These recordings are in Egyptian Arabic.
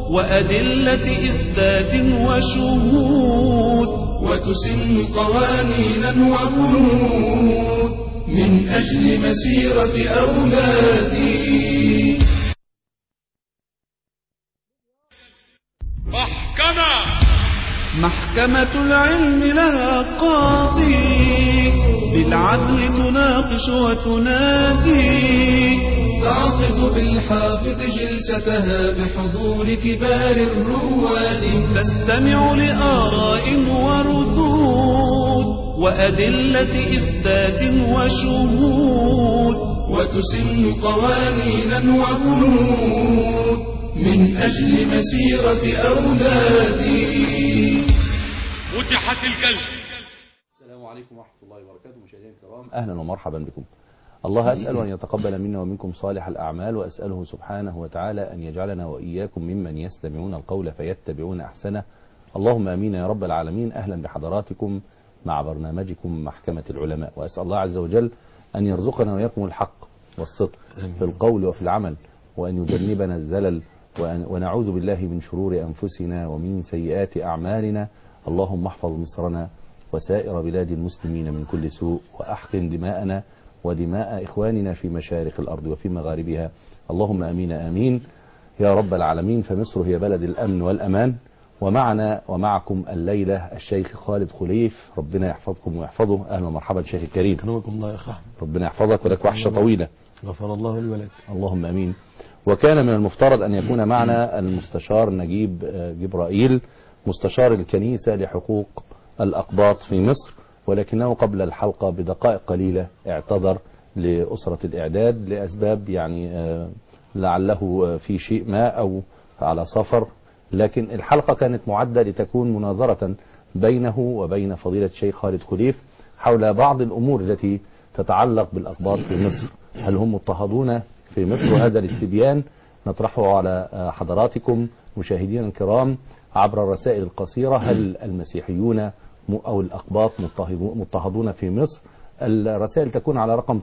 وأدلة إثبات وشهود وتسن قوانينا وبنود من أجل مسيرة أولادي محكمة محكمة العلم لها قاضي بالعدل تناقش وتنادي تعقد بالحافظ جلستها بحضور كبار الرواد تستمع لآراء وردود وأدلة إثبات وشهود وتسن قوانينا وبنود من أجل مسيرة أولادي فتحت الجلسة السلام عليكم ورحمة الله وبركاته مشاهدينا الكرام أهلا ومرحبا بكم الله أسأل أن يتقبل منا ومنكم صالح الأعمال وأسأله سبحانه وتعالى أن يجعلنا وإياكم ممن يستمعون القول فيتبعون أحسنه اللهم أمين يا رب العالمين أهلا بحضراتكم مع برنامجكم محكمة العلماء وأسأل الله عز وجل أن يرزقنا وإياكم الحق والصدق في القول وفي العمل وأن يجنبنا الزلل وأن ونعوذ بالله من شرور أنفسنا ومن سيئات أعمالنا اللهم احفظ مصرنا وسائر بلاد المسلمين من كل سوء وأحقن دماءنا ودماء إخواننا في مشارق الأرض وفي مغاربها اللهم أمين آمين يا رب العالمين فمصر هي بلد الأمن والأمان ومعنا ومعكم الليلة الشيخ خالد خليف ربنا يحفظكم ويحفظه أهلا ومرحبا شيخ الكريم كرمكم الله يا أخ أحمد ربنا يحفظك ولك وحشة طويلة غفر الله لي ولك اللهم امين وكان من المفترض ان يكون معنا المستشار نجيب آه، جبرائيل مستشار الكنيسه لحقوق الاقباط في مصر ولكنه قبل الحلقه بدقائق قليله اعتذر لاسره الاعداد لاسباب يعني آه، لعله آه، في شيء ما او على سفر لكن الحلقه كانت معده لتكون مناظره بينه وبين فضيله الشيخ خالد خليف حول بعض الامور التي تتعلق بالاقباط في مصر هل هم مضطهدون في مصر وهذا الاستبيان نطرحه على آه، حضراتكم مشاهدينا الكرام عبر الرسائل القصيرة هل المسيحيون م- أو الأقباط مضطهدو- مضطهدون في مصر الرسائل تكون على رقم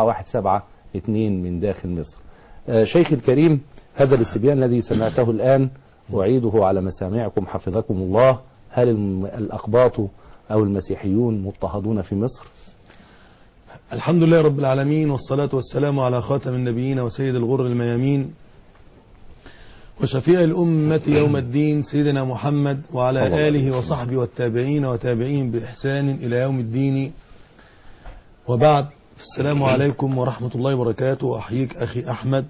94172 من داخل مصر آه، شيخ الكريم هذا الاستبيان الذي سمعته الآن أعيده على مسامعكم حفظكم الله هل الم- الأقباط أو المسيحيون مضطهدون في مصر الحمد لله رب العالمين والصلاة والسلام على خاتم النبيين وسيد الغر الميامين وشفيع الأمة يوم الدين سيدنا محمد صلى الله وعلى عليه آله وسلم. وصحبه والتابعين وتابعين بإحسان إلى يوم الدين وبعد السلام عليكم ورحمة الله وبركاته وأحييك أخي أحمد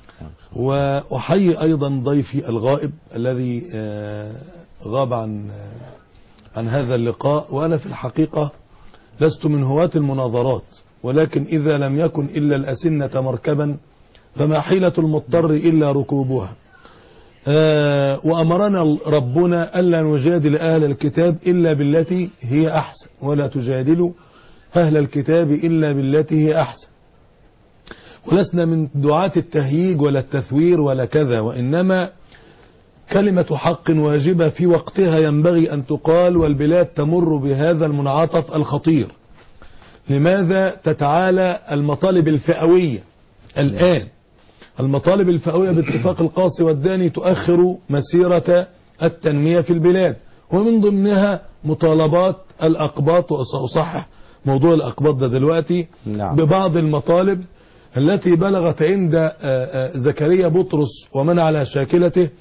وأحيي أيضا ضيفي الغائب الذي آه، غاب عن آه، عن هذا اللقاء وأنا في الحقيقة لست من هواة المناظرات ولكن إذا لم يكن إلا الأسنة مركبا فما حيلة المضطر إلا ركوبها آه، وأمرنا ربنا ألا نجادل أهل الكتاب إلا بالتي هي أحسن ولا تجادلوا أهل الكتاب إلا بالتي هي أحسن ولسنا من دعاة التهييج ولا التثوير ولا كذا وإنما كلمة حق واجبة في وقتها ينبغي أن تقال والبلاد تمر بهذا المنعطف الخطير لماذا تتعالى المطالب الفئوية الآن المطالب الفئوية باتفاق القاصي والداني تؤخر مسيرة التنمية في البلاد ومن ضمنها مطالبات الأقباط وسأصحح موضوع الأقباط ده دلوقتي نعم. ببعض المطالب التي بلغت عند آه، آه، زكريا بطرس ومن على شاكلته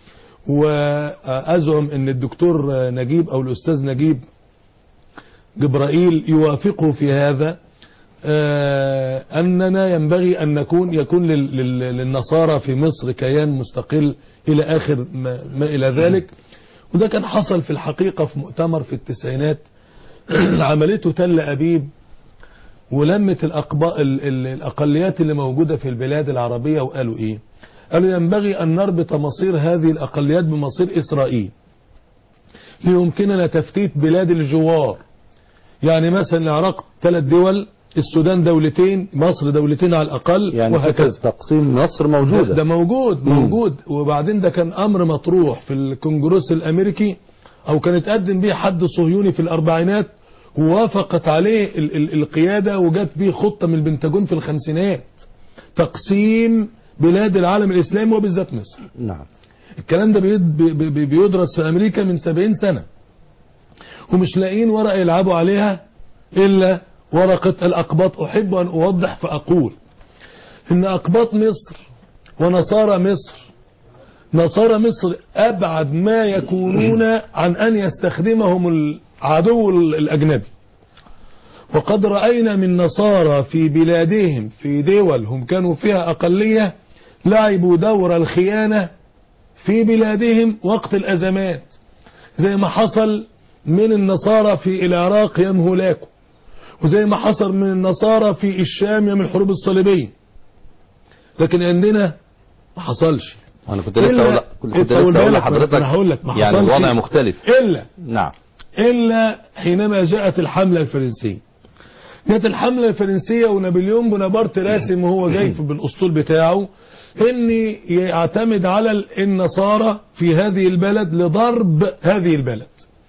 وأزعم أن الدكتور آه، نجيب أو الأستاذ نجيب جبرائيل يوافقه في هذا آه، أننا ينبغي أن نكون يكون لل- لل- للنصارى في مصر كيان مستقل إلى آخر ما, ما إلى ذلك وده كان حصل في الحقيقة في مؤتمر في التسعينات عملته تل أبيب ولمت الأقباء ال- ال- الأقليات اللي موجودة في البلاد العربية وقالوا إيه قالوا ينبغي أن نربط مصير هذه الأقليات بمصير إسرائيل ليمكننا تفتيت بلاد الجوار يعني مثلا العراق ثلاث دول السودان دولتين مصر دولتين على الأقل يعني فكرة وهكذا تقسيم مصر موجودة ده موجود مم. موجود وبعدين ده كان أمر مطروح في الكونجرس الأمريكي أو كان اتقدم به حد صهيوني في الأربعينات ووافقت عليه ال ال القيادة وجات به خطة من البنتاجون في الخمسينات تقسيم بلاد العالم الإسلامي وبالذات مصر نعم الكلام ده بيد- بي- بي- بيدرس في امريكا من 70 سنة ومش لاقيين ورقة يلعبوا عليها الا ورقة الاقباط احب ان اوضح فاقول ان اقباط مصر ونصارى مصر نصارى مصر ابعد ما يكونون عن ان يستخدمهم العدو الاجنبي وقد رأينا من نصارى في بلادهم في دول هم كانوا فيها أقلية لعبوا دور الخيانة في بلادهم وقت الأزمات زي ما حصل من النصارى في العراق يوم هولاكو وزي ما حصل من النصارى في الشام يوم الحروب الصليبية لكن عندنا ما حصلش انا كنت لسه إلا- اقول كنت أقول لسه اقول لك- لحضرتك أنا هقول لك ما يعني حصلش. الوضع مختلف إلا نعم إلا حينما جاءت الحملة الفرنسية جاءت الحملة الفرنسية ونابليون بونابرت راسم وهو جاي في بالأسطول بتاعه ان يعتمد على ال- النصارى في هذه البلد لضرب هذه البلد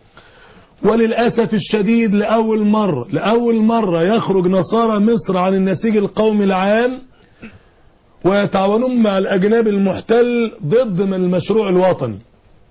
وللأسف الشديد لأول مرة لأول مرة يخرج نصارى مصر عن النسيج القومي العام ويتعاونون مع الأجنبي المحتل ضد من المشروع الوطني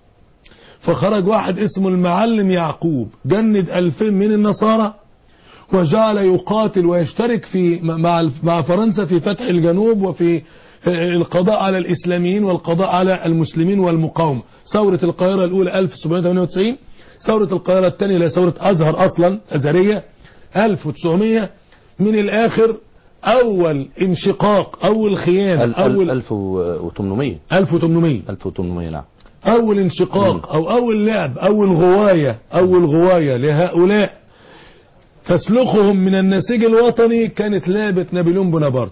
فخرج واحد اسمه المعلم يعقوب جند ألفين من النصارى وجعل يقاتل ويشترك في مع مع فرنسا في فتح الجنوب وفي القضاء على الإسلاميين والقضاء على المسلمين والمقاومة ثورة القاهرة الأولى 1798 ثورة القاهرة الثانية اللي هي ثورة أزهر أصلا أزهرية 1900 من الآخر أول انشقاق أول خيانة ال- ال- أول 1800 1800 1800 نعم أول انشقاق أو أول لعب أول غواية أول غواية لهؤلاء تسلخهم من النسيج الوطني كانت لعبة نابليون بونابرت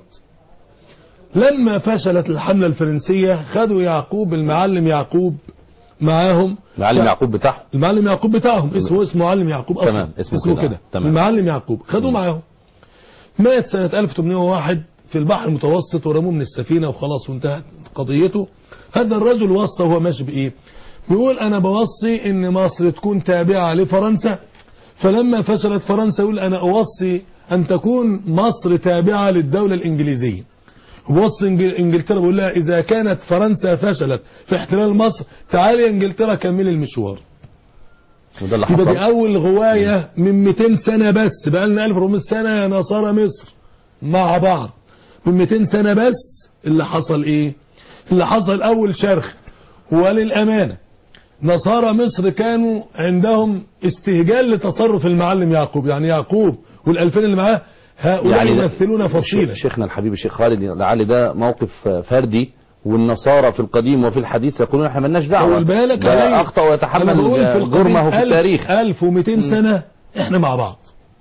لما فشلت الحملة الفرنسية خدوا يعقوب المعلم يعقوب معاهم معلم ف- يعقوب بتاعهم المعلم يعقوب بتاعهم اسمه اسمه معلم يعقوب اصلا تمام، اسمه كده. كده تمام. المعلم يعقوب خدوه معاهم مات سنة 1801 في البحر المتوسط ورموه من السفينة وخلاص وانتهت قضيته هذا الرجل وصى وهو ماشي بايه بيقول انا بوصي ان مصر تكون تابعة لفرنسا فلما فشلت فرنسا يقول انا اوصي ان تكون مصر تابعة للدولة الانجليزية وبص إنجل- انجلترا بيقول لها اذا كانت فرنسا فشلت في احتلال مصر تعالي يا انجلترا كملي المشوار وده اللي يبقى دي حصل اول غواية من 200 سنة بس بقى لنا 1400 سنة يا نصارى مصر مع بعض من 200 سنة بس اللي حصل ايه اللي حصل اول شرخ وللامانة نصارى مصر كانوا عندهم استهجان لتصرف المعلم يعقوب يعني يعقوب والالفين اللي معاه هؤلاء يعني ده- يمثلون فصيلة شيخنا الحبيب الشيخ خالد لعل ده موقف فردي والنصارى في القديم وفي الحديث يقولون احنا مالناش دعوه طول بالك ده عليا. اخطا أنا ويتحمل بقول في القديم جرمه في ألف- التاريخ 1200 سنة احنا مع بعض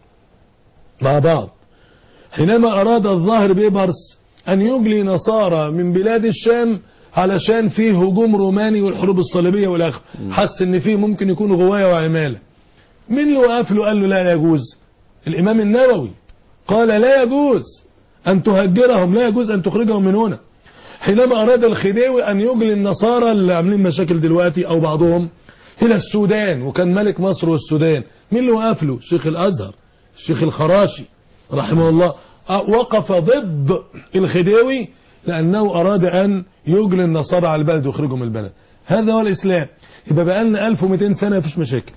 مع بعض حينما أراد الظاهر بيبرس أن يجلي نصارى من بلاد الشام علشان فيه هجوم روماني والحروب الصليبية والآخر حس ان فيه ممكن يكون غواية وعمالة مين اللي وقف له قال له لا لا يجوز الإمام النووي قال لا يجوز أن تهجرهم لا يجوز أن تخرجهم من هنا حينما أراد الخديوي أن يجلي النصارى اللي عاملين مشاكل دلوقتي أو بعضهم إلى السودان وكان ملك مصر والسودان مين اللي وقف له شيخ الأزهر الشيخ الخراشي رحمه الله أه، وقف ضد الخديوي لأنه أراد أن يجلي النصارى على البلد ويخرجهم من البلد هذا هو الإسلام يبقى بقى لنا 1200 سنة مفيش مشاكل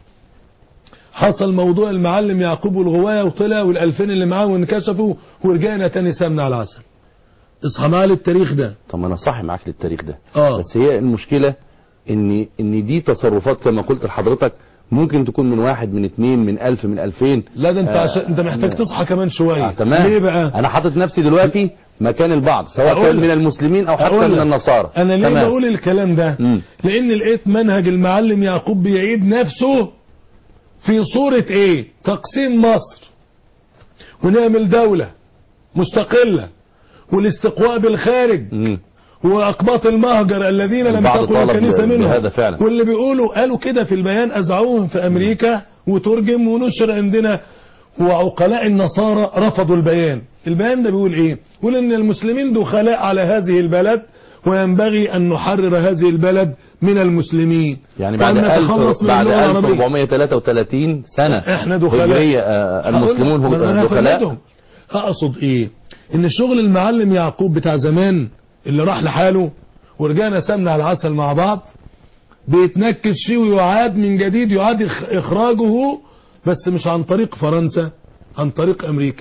حصل موضوع المعلم يعقوب والغواية وطلع والألفين اللي معاه وانكشفوا ورجعنا تاني سمنة على العسل اصحى معاه للتاريخ ده طب ما انا صاحي معاك للتاريخ ده آه. بس هي المشكله ان ان دي تصرفات كما قلت لحضرتك ممكن تكون من واحد من اتنين من الف من الفين لا ده انت آه، عشان انت محتاج آه، تصحى كمان شوية آه تمام ليه بقى انا حاطط نفسي دلوقتي مكان البعض سواء أقول كان لك. من المسلمين او حتى أقول من لك. النصارى انا ليه تمام. بقول الكلام ده مم. لان لقيت منهج المعلم يعقوب بيعيد نفسه في صورة ايه تقسيم مصر ونعمل دولة مستقلة والاستقواء بالخارج مم. واقباط المهجر الذين لم البعض تكن طالب الكنيسة ب- منهم بهذا فعلا. واللي بيقولوا قالوا كده في البيان اذاعوهم في امريكا وترجم ونشر عندنا وعقلاء النصارى رفضوا البيان البيان ده بيقول ايه بيقول ان المسلمين دخلاء على هذه البلد وينبغي ان نحرر هذه البلد من المسلمين يعني بعد وأن 1000 نتخلص من بعد اللغة العربية. 1433 سنة احنا دخلاء. هجرية آه، المسلمون هقول لك، ما أنا هم دخلاء هفندهم. اقصد ايه ان شغل المعلم يعقوب بتاع زمان اللي راح لحاله ورجعنا سمنا على العسل مع بعض بيتنكس فيه ويعاد من جديد يعاد إخ- إخراجه بس مش عن طريق فرنسا عن طريق أمريكا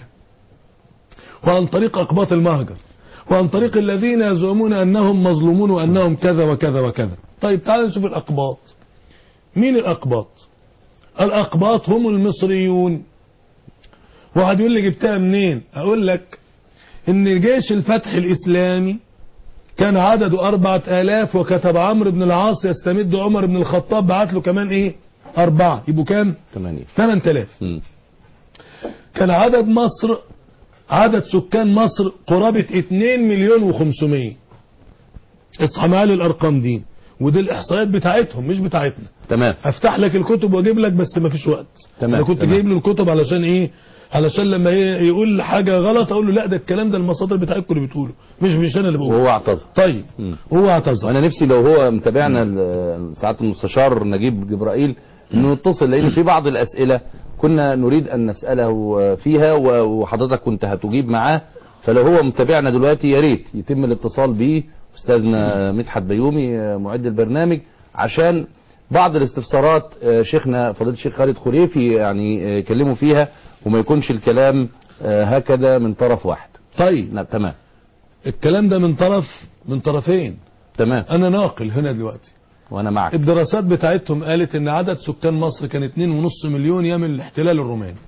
وعن طريق أقباط المهجر وعن طريق الذين يزعمون أنهم مظلومون وأنهم كذا وكذا وكذا طيب تعال نشوف الأقباط مين الأقباط الأقباط هم المصريون واحد يقول لي جبتها منين أقول لك إن جيش الفتح الإسلامي كان عدده أربعة آلاف وكتب عمرو بن العاص يستمد عمر بن الخطاب بعت له كمان إيه أربعة يبقوا كام ثمانية ثمان تلاف مم. كان عدد مصر عدد سكان مصر قرابة 2 مليون و500 اصحى معايا الارقام دي ودي الاحصائيات بتاعتهم مش بتاعتنا تمام افتح لك الكتب واجيب لك بس ما فيش وقت تمام، انا كنت تمام. جايب له الكتب علشان ايه علشان لما ي- يقول حاجه غلط اقول له لا ده الكلام ده المصادر بتاعتكم اللي بتقوله مش مش انا اللي بقوله وهو اعتذر طيب مم. هو اعتذر وانا نفسي لو هو متابعنا ال- سعاده المستشار نجيب جبرائيل انه يتصل لان في بعض الاسئله كنا نريد ان نساله فيها و- وحضرتك كنت هتجيب معاه فلو هو متابعنا دلوقتي يا ريت يتم الاتصال بيه استاذنا مدحت بيومي معد البرنامج عشان بعض الاستفسارات آه، شيخنا فضيله الشيخ خالد خليفي يعني آه، يكلموا فيها وما يكونش الكلام آه، هكذا من طرف واحد طيب نعم تمام الكلام ده من طرف من طرفين تمام انا ناقل هنا دلوقتي وانا معك الدراسات بتاعتهم قالت ان عدد سكان مصر كان 2.5 مليون ايام الاحتلال الروماني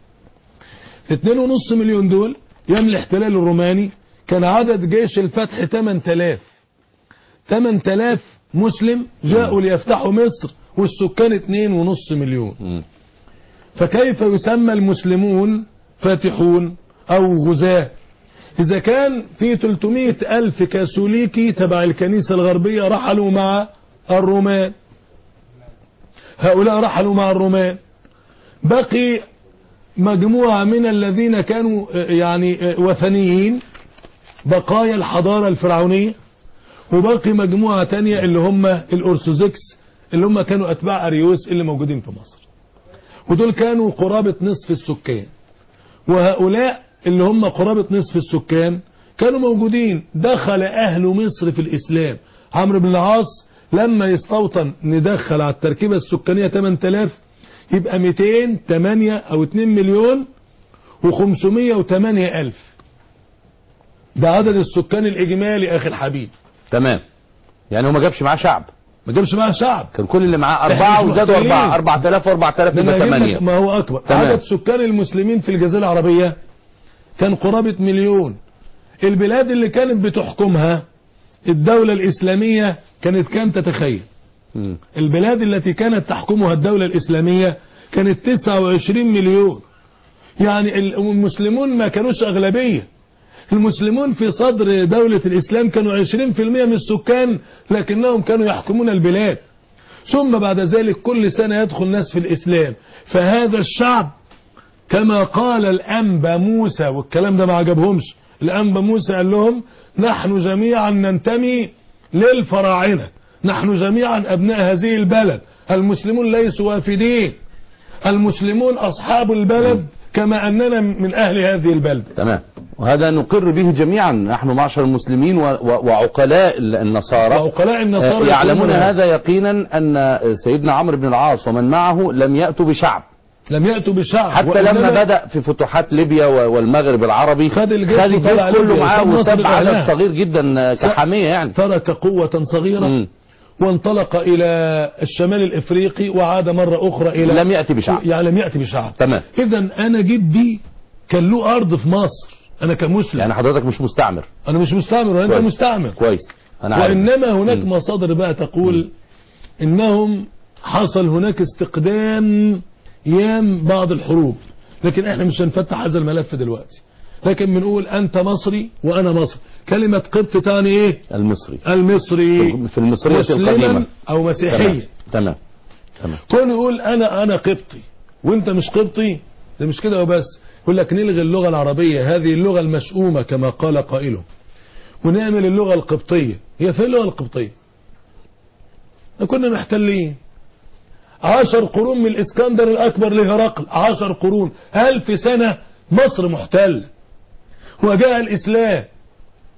2.5 مليون دول ايام الاحتلال الروماني كان عدد جيش الفتح 8000 8000 مسلم جاءوا ليفتحوا مصر والسكان 2.5 مليون مم. فكيف يسمى المسلمون فاتحون او غزاة اذا كان في 300 الف كاثوليكي تبع الكنيسة الغربية رحلوا مع الرومان هؤلاء رحلوا مع الرومان بقي مجموعة من الذين كانوا آه، يعني آه، وثنيين بقايا الحضارة الفرعونية وباقي مجموعة تانية اللي هم الأرثوذكس اللي هم كانوا أتباع أريوس اللي موجودين في مصر ودول كانوا قرابة نصف السكان وهؤلاء اللي هم قرابة نصف السكان كانوا موجودين دخل أهل مصر في الإسلام عمرو بن العاص لما يستوطن ندخل على التركيبة السكانية 8000 يبقى 208 أو 2 مليون و508 ألف ده عدد السكان الإجمالي أخي الحبيب تمام يعني هو ما جابش معاه شعب ما جابش معاه شعب كان كل اللي معاه إحنا أربعة مش وزادوا محتاجين. أربعة 4000 و4000 ده أنا يبقى هجيب لك ثمانية ما هو أكبر تمام. عدد سكان المسلمين في الجزيرة العربية كان قرابة مليون البلاد اللي كانت بتحكمها الدولة الإسلامية كانت كام تتخيل مم. البلاد التي كانت تحكمها الدولة الإسلامية كانت 29 مليون يعني المسلمون ما كانوش أغلبية المسلمون في صدر دولة الإسلام كانوا 20% من السكان لكنهم كانوا يحكمون البلاد ثم بعد ذلك كل سنة يدخل ناس في الإسلام فهذا الشعب كما قال الأنبا موسى والكلام ده ما عجبهمش الأنبا موسى قال لهم نحن جميعا ننتمي للفراعنة نحن جميعا أبناء هذه البلد المسلمون ليسوا وافدين المسلمون أصحاب البلد كما أننا من أهل هذه البلد تمام وهذا نقر به جميعا نحن معشر المسلمين و- و- وعقلاء النصارى وعقلاء النصارى آه، يعلمون يقولون هذا يقينا أن سيدنا عمرو بن العاص ومن معه لم يأتوا بشعب لم يأتوا بشعب حتى لما وإنما بدأ في فتوحات ليبيا و- والمغرب العربي خد الجيش خد الجيش وطلع كله ليبيا معاه وساب مصر وساب عدد لأهلها. صغير جدا آه، كحامية يعني ترك قوة صغيرة مم. وانطلق إلى الشمال الإفريقي وعاد مرة أخرى إلى لم يأتي بشعب يعني لم يأتي بشعب تمام إذا أنا جدي كان له أرض في مصر أنا كمسلم يعني حضرتك مش مستعمر أنا مش مستعمر ولا أنت كويس. مستعمر كويس أنا عارف وإنما هناك مم. مصادر بقى تقول إنهم حصل هناك استقدام أيام بعض الحروب لكن احنا مش هنفتح هذا الملف دلوقتي لكن بنقول أنت مصري وأنا مصري كلمة قبط تاني إيه المصري المصري في المصرية مسلما القديمة أو تمام مسيحيا تمام تمام كون يقول أنا أنا قبطي وأنت مش قبطي ده مش كده وبس يقول لك نلغي اللغة العربية هذه اللغة المشؤومة كما قال قائله ونعمل اللغة القبطية هي فين اللغة القبطية احنا كنا محتلين عشر قرون من الإسكندر الأكبر لهرقل عشر قرون ألف سنة مصر محتلة وجاء الإسلام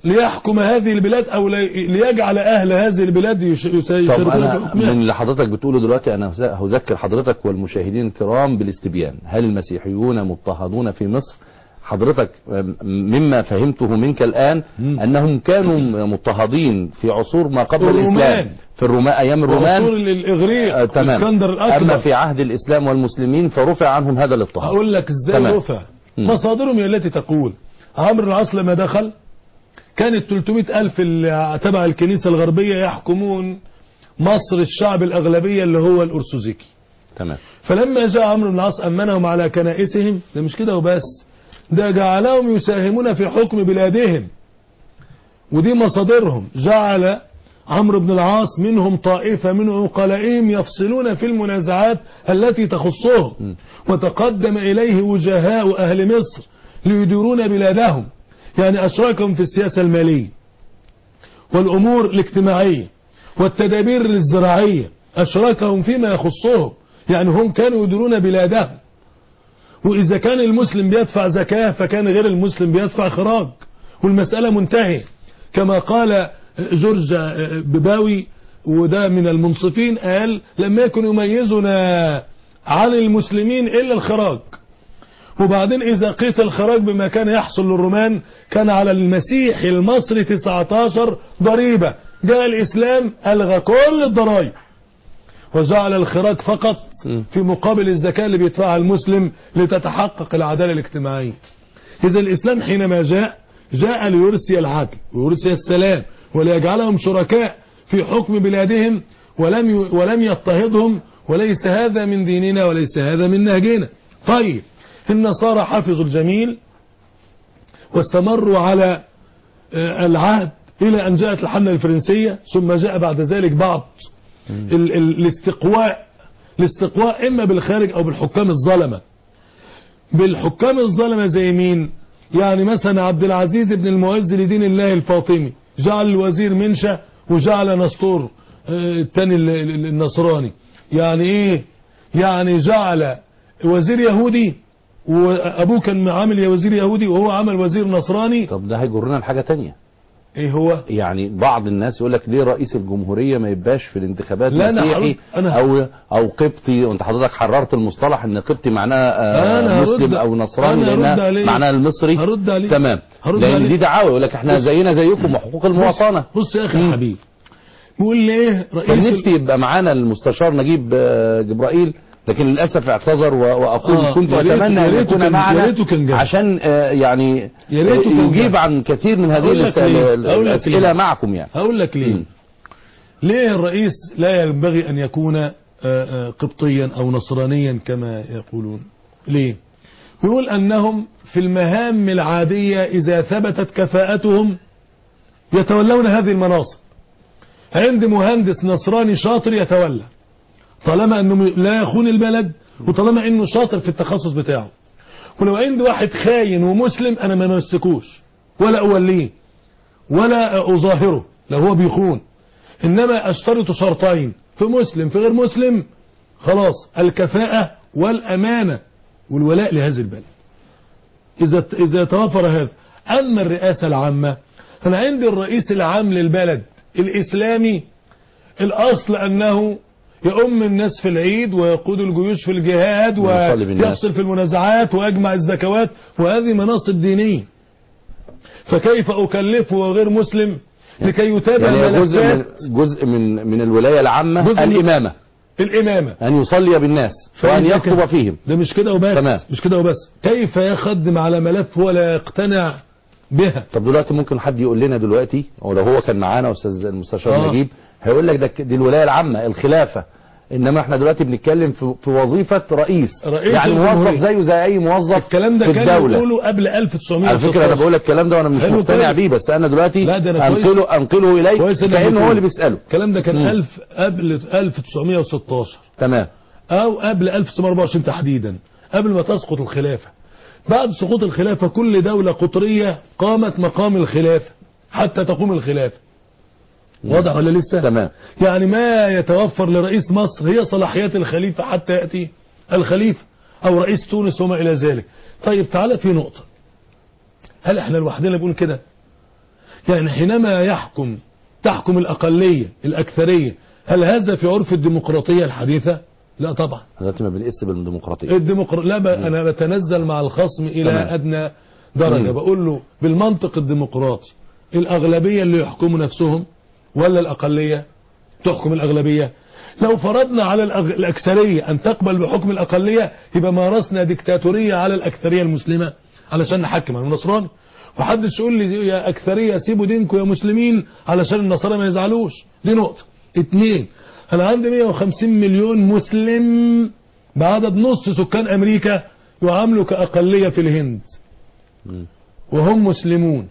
ليحكم هذه البلاد او لي- ليجعل اهل هذه البلاد يش- يس- طب يشاركون في انا حكمها من اللي حضرتك بتقوله دلوقتي انا هز- هذكر حضرتك والمشاهدين الكرام بالاستبيان هل المسيحيون مضطهدون في مصر حضرتك م- مما فهمته منك الان انهم كانوا مضطهدين في عصور ما قبل الرومان. الاسلام في الرومان ايام الرومان وعصور الاغريق آه، تمام الاسكندر اما الاكبر في عهد الاسلام والمسلمين فرفع عنهم هذا الاضطهاد هقول لك ازاي تمام. رفع مم. مصادرهم هي التي تقول عمرو بن العاص لما دخل كانت 300 ألف اللي تبع الكنيسة الغربية يحكمون مصر الشعب الأغلبية اللي هو الأرثوذكي تمام فلما جاء عمرو بن العاص أمنهم على كنائسهم ده مش كده وبس ده جعلهم يساهمون في حكم بلادهم ودي مصادرهم جعل عمرو بن العاص منهم طائفة من عقلائهم يفصلون في المنازعات التي تخصهم وتقدم إليه وجهاء أهل مصر ليديرون بلادهم يعني أشركهم في السياسة المالية والأمور الاجتماعية والتدابير الزراعية أشركهم فيما يخصهم يعني هم كانوا يديرون بلادهم وإذا كان المسلم بيدفع زكاة فكان غير المسلم بيدفع خراج والمسألة منتهية كما قال جورج بباوي وده من المنصفين قال لم يكن يميزنا عن المسلمين إلا الخراج وبعدين إذا قيس الخراج بما كان يحصل للرومان كان على المسيح المصري 19 ضريبة جاء الإسلام ألغى كل الضرائب وجعل الخراج فقط في مقابل الزكاة اللي بيدفعها المسلم لتتحقق العدالة الاجتماعية إذا الإسلام حينما جاء جاء ليرسي العدل ويرسي السلام وليجعلهم شركاء في حكم بلادهم ولم ي... ولم يضطهدهم وليس هذا من ديننا وليس هذا من نهجنا طيب النصارى حفظوا الجميل واستمروا على آه، العهد إلى أن جاءت الحملة الفرنسية ثم جاء بعد ذلك بعض ال... ال... الاستقواء الاستقواء إما بالخارج أو بالحكام الظلمة بالحكام الظلمة زي مين يعني مثلا عبد العزيز بن المعز لدين الله الفاطمي جعل الوزير منشا وجعل نسطور آه، التاني ال- ال- النصراني يعني ايه يعني جعل وزير يهودي وابوه كان عامل وزير يهودي وهو عمل وزير نصراني طب ده هيجرنا لحاجة تانية ايه هو يعني بعض الناس يقول لك ليه رئيس الجمهورية ما يبقاش في الانتخابات لا، أنا مسيحي هرد- أنا- او او قبطي وانت حضرتك حررت المصطلح ان قبطي معناه آه، أنا هرد- مسلم او نصراني أنا هرد لانها عليه. معناها المصري هرد عليه. تمام هرد لان عليه. دي دعاوى يقول لك احنا زينا زيكم وحقوق المواطنة بص يا اخي الحبيب بيقول لي ايه كان رئيس نفسي يبقى معانا المستشار نجيب آه، جبرائيل لكن للاسف اعتذر و- واقول آه، كنت يا ريت- اتمنى يا ان ريته يكون كان- يا معنا ريته كان جاي. عشان آه، يعني يا ريته آه، كان يجيب جاي. عن كثير من هذه أقول لك الأس- ليه؟ ال- أقول لك الاسئله ليه؟ معكم يعني هقول لك ليه مم. ليه الرئيس لا ينبغي أن يكون آه، آه، قبطيا أو نصرانيا كما يقولون ليه يقول أنهم في المهام العادية إذا ثبتت كفاءتهم يتولون هذه المناصب عند مهندس نصراني شاطر يتولى طالما أنه لا يخون البلد وطالما أنه شاطر في التخصص بتاعه ولو عندي واحد خاين ومسلم أنا ما مسكوش ولا أوليه ولا أظاهره لو هو بيخون إنما أشترط شرطين في مسلم في غير مسلم خلاص الكفاءة والأمانة والولاء لهذه البلد إذا إذا توفر هذا أما الرئاسة العامة أنا عندي الرئيس العام للبلد الإسلامي الأصل أنه يؤم الناس في العيد ويقود الجيوش في الجهاد ويصلي بالناس. ويفصل في المنازعات ويجمع الزكوات وهذه مناصب دينية فكيف أكلفه وغير مسلم لكي يتابع يعني جزء من ملفات جزء من من الولايه العامه جزء من- الامامه الإمامة ان يصلي بالناس وان فإذا يخطب كان- فيهم ده مش كده وبس تمام. مش كده وبس كيف يخدم على ملف ولا يقتنع بها طب دلوقتي ممكن حد يقول لنا دلوقتي او لو هو كان معانا استاذ المستشار آه. نجيب هيقول لك ده ك- دي الولايه العامه الخلافه انما احنا دلوقتي بنتكلم في, في وظيفه رئيس, رئيس يعني الجمهورية. موظف زيه زي اي موظف الكلام ده في كان الدوله يقوله قبل 1900 على فكره انا بقول لك الكلام ده وانا مش حلو مقتنع كويس. بيه بس انا دلوقتي لا، ده أنا كويس. انقله انقله اليك كويس إنك كانه هو بتقول. اللي بيساله الكلام ده كان مم. 1000 قبل 1916 تمام او قبل 1924 تحديدا قبل ما تسقط الخلافة بعد سقوط الخلافة كل دولة قطرية قامت مقام الخلافة حتى تقوم الخلافة واضح ولا لسه تمام يعني ما يتوفر لرئيس مصر هي صلاحيات الخليفة حتى يأتي الخليفة أو رئيس تونس وما إلى ذلك طيب تعالى في نقطة هل احنا لوحدنا بنقول كده يعني حينما يحكم تحكم الأقلية الأكثرية هل هذا في عرف الديمقراطية الحديثة لا طبعا دلوقتي ما بنقيس بالديمقراطيه الديمقر... لا ب... انا بتنزل مع الخصم الى تمام. ادنى درجه مم. بقول له بالمنطق الديمقراطي الاغلبيه اللي يحكموا نفسهم ولا الاقليه تحكم الاغلبيه لو فرضنا على الأغ... الاكثريه ان تقبل بحكم الاقليه يبقى مارسنا ديكتاتوريه على الاكثريه المسلمه علشان نحكم على النصراني محدش يقول لي يا اكثريه سيبوا دينكم يا مسلمين علشان النصارى ما يزعلوش دي نقطه اتنين انا عندي 150 مليون مسلم بعدد نص سكان امريكا يعاملوا كاقليه في الهند مم. وهم مسلمون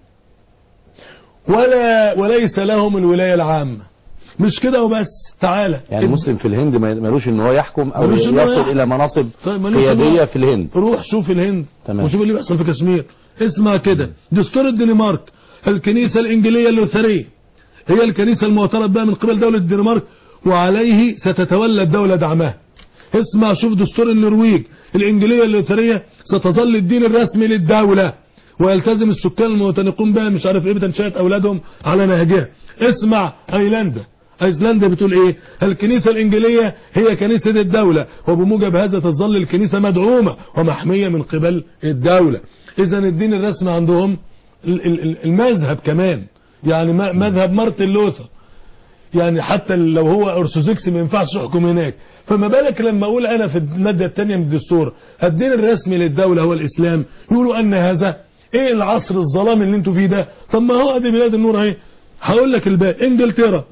ولا وليس لهم الولايه العامه مش كده وبس تعالى يعني المسلم في الهند ما- ملوش ان هو يحكم او ملوش إن هو يصل يحكم. الى مناصب طيب ملوش إن قياديه هو- في الهند روح شوف الهند تمام. وشوف اللي بيحصل في كشمير اسمع كده دستور الدنمارك الكنيسة الإنجيلية اللوثرية هي الكنيسة المعترف بها من قبل دولة الدنمارك وعليه ستتولى الدولة دعمها اسمع شوف دستور النرويج الإنجيلية اللوثرية ستظل الدين الرسمي للدولة ويلتزم السكان المعتنقون بها مش عارف ايه بتنشئة أولادهم على نهجها اسمع أيلندا ايسلندا بتقول ايه الكنيسة الانجيلية هي كنيسة الدولة وبموجب هذا تظل الكنيسة مدعومة ومحمية من قبل الدولة اذا الدين الرسمي عندهم ال- ال- ال- المذهب كمان يعني م- مذهب مارتن لوثر يعني حتى لو هو ارثوذكسي ما ينفعش يحكم هناك فما بالك لما اقول انا في الماده الثانيه من الدستور الدين الرسمي للدوله هو الاسلام يقولوا ان هذا ايه العصر الظلام اللي انتوا فيه ده طب ما هو ادي بلاد النور اهي هقول لك الباقي انجلترا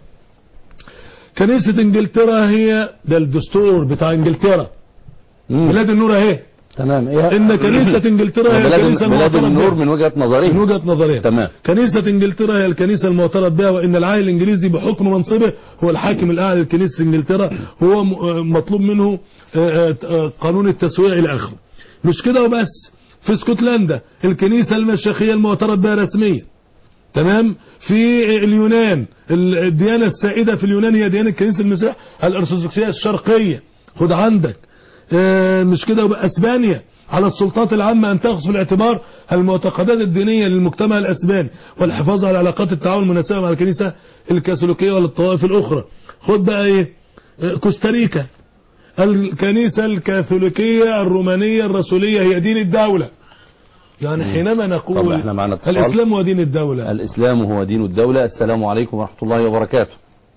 كنيسه انجلترا هي ده الدستور بتاع انجلترا مم. بلاد النور اهي تمام ايه ان كنيسه انجلترا هي بلاد, الكنيسه بلاد المعترف النور بها. من وجهه من نظرهم وجهة نظرها تمام. كنيسة انجلترا هي الكنيسة المعترف بها وان العاهل الانجليزي بحكم منصبه هو الحاكم الاعلى لكنيسة انجلترا هو م- آه مطلوب منه آه، آه، آه، قانون التسوية الى اخره مش كده وبس في اسكتلندا الكنيسة المشيخية المعترف بها رسميا تمام في اليونان ال- الديانة السائدة في اليونان هي ديانة كنيسة المسيح الارثوذكسية الشرقية خد عندك آه، مش كده وبقى اسبانيا على السلطات العامة ان تاخذ في الاعتبار المعتقدات الدينية للمجتمع الاسباني والحفاظ على علاقات التعاون المناسبة مع الكنيسة الكاثوليكية والطوائف الاخرى خد بقى ايه آه، كوستاريكا الكنيسة الكاثوليكية الرومانية الرسولية هي دين الدولة يعني حينما طب نقول احنا معنا اتصال. الاسلام هو دين الدولة الاسلام هو دين الدوله السلام عليكم ورحمه الله وبركاته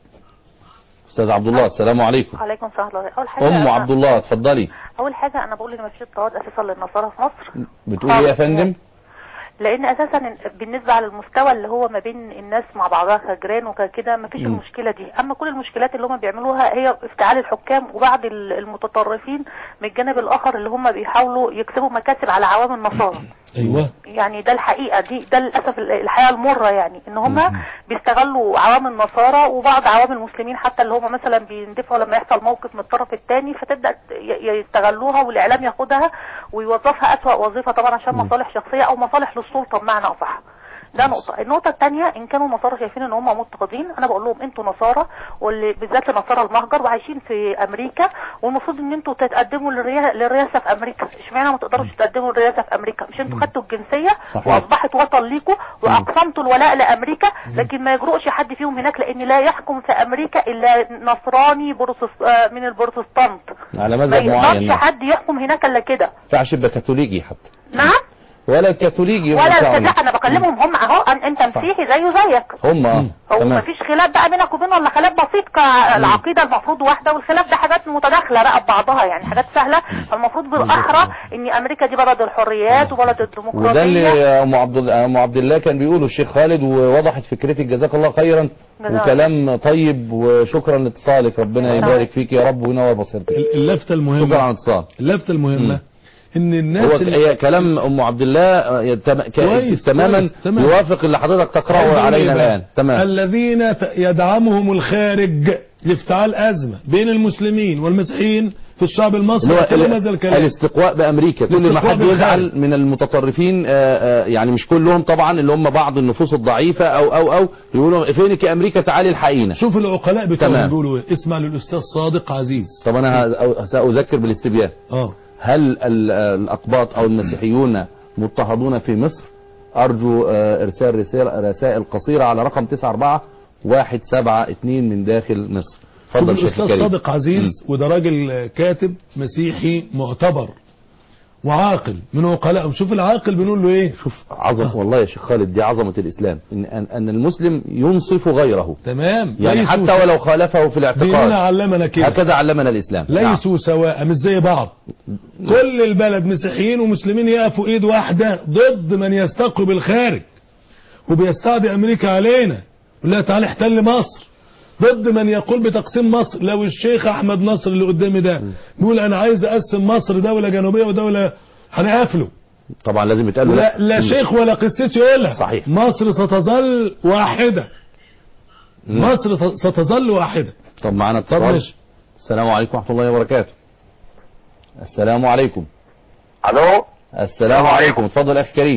استاذ عبد الله السلام عليكم عليكم السلام ورحمة الله. اول حاجه ام أنا- عبد الله اتفضلي اول حاجه انا بقول ان مفيش اضطهاد اساسا للنصارى في مصر بتقول ايه يا فندم لان اساسا بالنسبه على المستوى اللي هو ما بين الناس مع بعضها كجيران وكده مفيش مم. المشكله دي اما كل المشكلات اللي هم بيعملوها هي افتعال الحكام وبعض ال- المتطرفين من الجانب الاخر اللي هم بيحاولوا يكسبوا مكاسب على عوام النصارى ايوه يعني ده الحقيقه دي ده للاسف ال- الحقيقه المره يعني ان هم بيستغلوا عوام النصارى وبعض عوام المسلمين حتى اللي هم مثلا بيندفعوا لما يحصل موقف من الطرف الثاني فتبدا ت- ي- يستغلوها والاعلام ياخدها ويوظفها اسوا وظيفه طبعا عشان مصالح شخصيه او مصالح للسلطه بمعنى اصح ده نقطة، النقطة الثانية إن كانوا النصارى شايفين إن هم مضطهدين، أنا بقول لهم أنتوا نصارى واللي بالذات لنصارى المهجر وعايشين في أمريكا والمفروض إن أنتوا تتقدموا للريا- للرئاسة في أمريكا، اشمعنى ما تقدروش تقدموا للرئاسة في أمريكا؟ مش أنتوا خدتوا الجنسية صحيح. وأصبحت وطن ليكوا وأقسمتوا الولاء لأمريكا لكن ما يجرؤش حد فيهم هناك لأن لا يحكم في أمريكا إلا نصراني بروتست... آه، من البروتستانت. على ما مذهب معين يقدرش نعم. حد يحكم هناك إلا كده. ما ينفعش يبقى كاثوليكي حتى نعم؟ ولا الكاثوليكي ولا بتاعهم. لا انا بكلمهم هم اهو أن- انت مسيحي زيه زيك هم اه هو تمام مفيش خلاف بقى بينك وبينه ولا خلاف بسيط كالعقيده المفروض واحده والخلاف ده حاجات متداخله بقى ببعضها يعني حاجات سهله فالمفروض بالاحرى ان امريكا دي بلد الحريات وبلد وده الديمقراطيه اللي ام عبد ام عبد الله كان بيقوله الشيخ خالد ووضحت فكرتك جزاك الله خيرا جزاك وكلام طيب وشكرا لاتصالك ربنا يبارك فيك يا رب وينور بصيرتك ال- اللفتة شكرا على المهمة الاتصال اللفتة المهمة ان هو الناس اللي هي كلام ام عبد الله آه، يتم- ك- كويس، تماما كويس، تمام. يوافق اللي حضرتك تقراه عايز أقول علينا إيه بقى؟ الان تمام الذين ت- يدعمهم الخارج لافتعال أزمة بين المسلمين والمسيحيين في الشعب اللي المصري هو كلام ال- هذا الكلام الاستقواء بامريكا كل ما الاستقواء حد بالخارج. يزعل من المتطرفين آه، آه، يعني مش كلهم طبعا اللي هم بعض النفوس الضعيفه او او او يقولوا فينك يا امريكا تعالي الحقينا شوف العقلاء بتوعهم تمام. بيقولوا ايه اسمع للاستاذ صادق عزيز طب انا ه- ساذكر بالاستبيان اه هل ال- الاقباط او المسيحيون مضطهدون في مصر أرجو آه، إرسال رسائل, رسائل قصيرة على رقم 94172 من داخل مصر شوف اتفضل شيخ الاستاذ الكريم صادق عزيز وده راجل كاتب مسيحي معتبر وعاقل من عقلاء شوف العاقل بنقول له ايه شوف عظم والله يا شيخ خالد دي عظمة الإسلام إن, أن, أن المسلم ينصف غيره تمام يعني ليسوا حتى ولو خالفه في ديننا الاعتقاد علمنا كده هكذا علمنا الإسلام نعم. ليسوا سواء مش زي بعض كل البلد مسيحيين ومسلمين يقفوا ايد واحدة ضد من يستقوا بالخارج وبيستعدي امريكا علينا يقول لها تعالى احتل مصر ضد من يقول بتقسيم مصر لو الشيخ احمد نصر اللي قدامي ده بيقول انا عايز اقسم مصر دولة جنوبية ودولة هنقفله طبعا لازم يتقال له لا, لا شيخ ولا قسيس يقولها صحيح. مصر ستظل واحدة مصر ت- ستظل واحدة طب معانا طب اتصال ماشي السلام عليكم ورحمة الله وبركاته السلام عليكم الو السلام عليكم اتفضل اخي كريم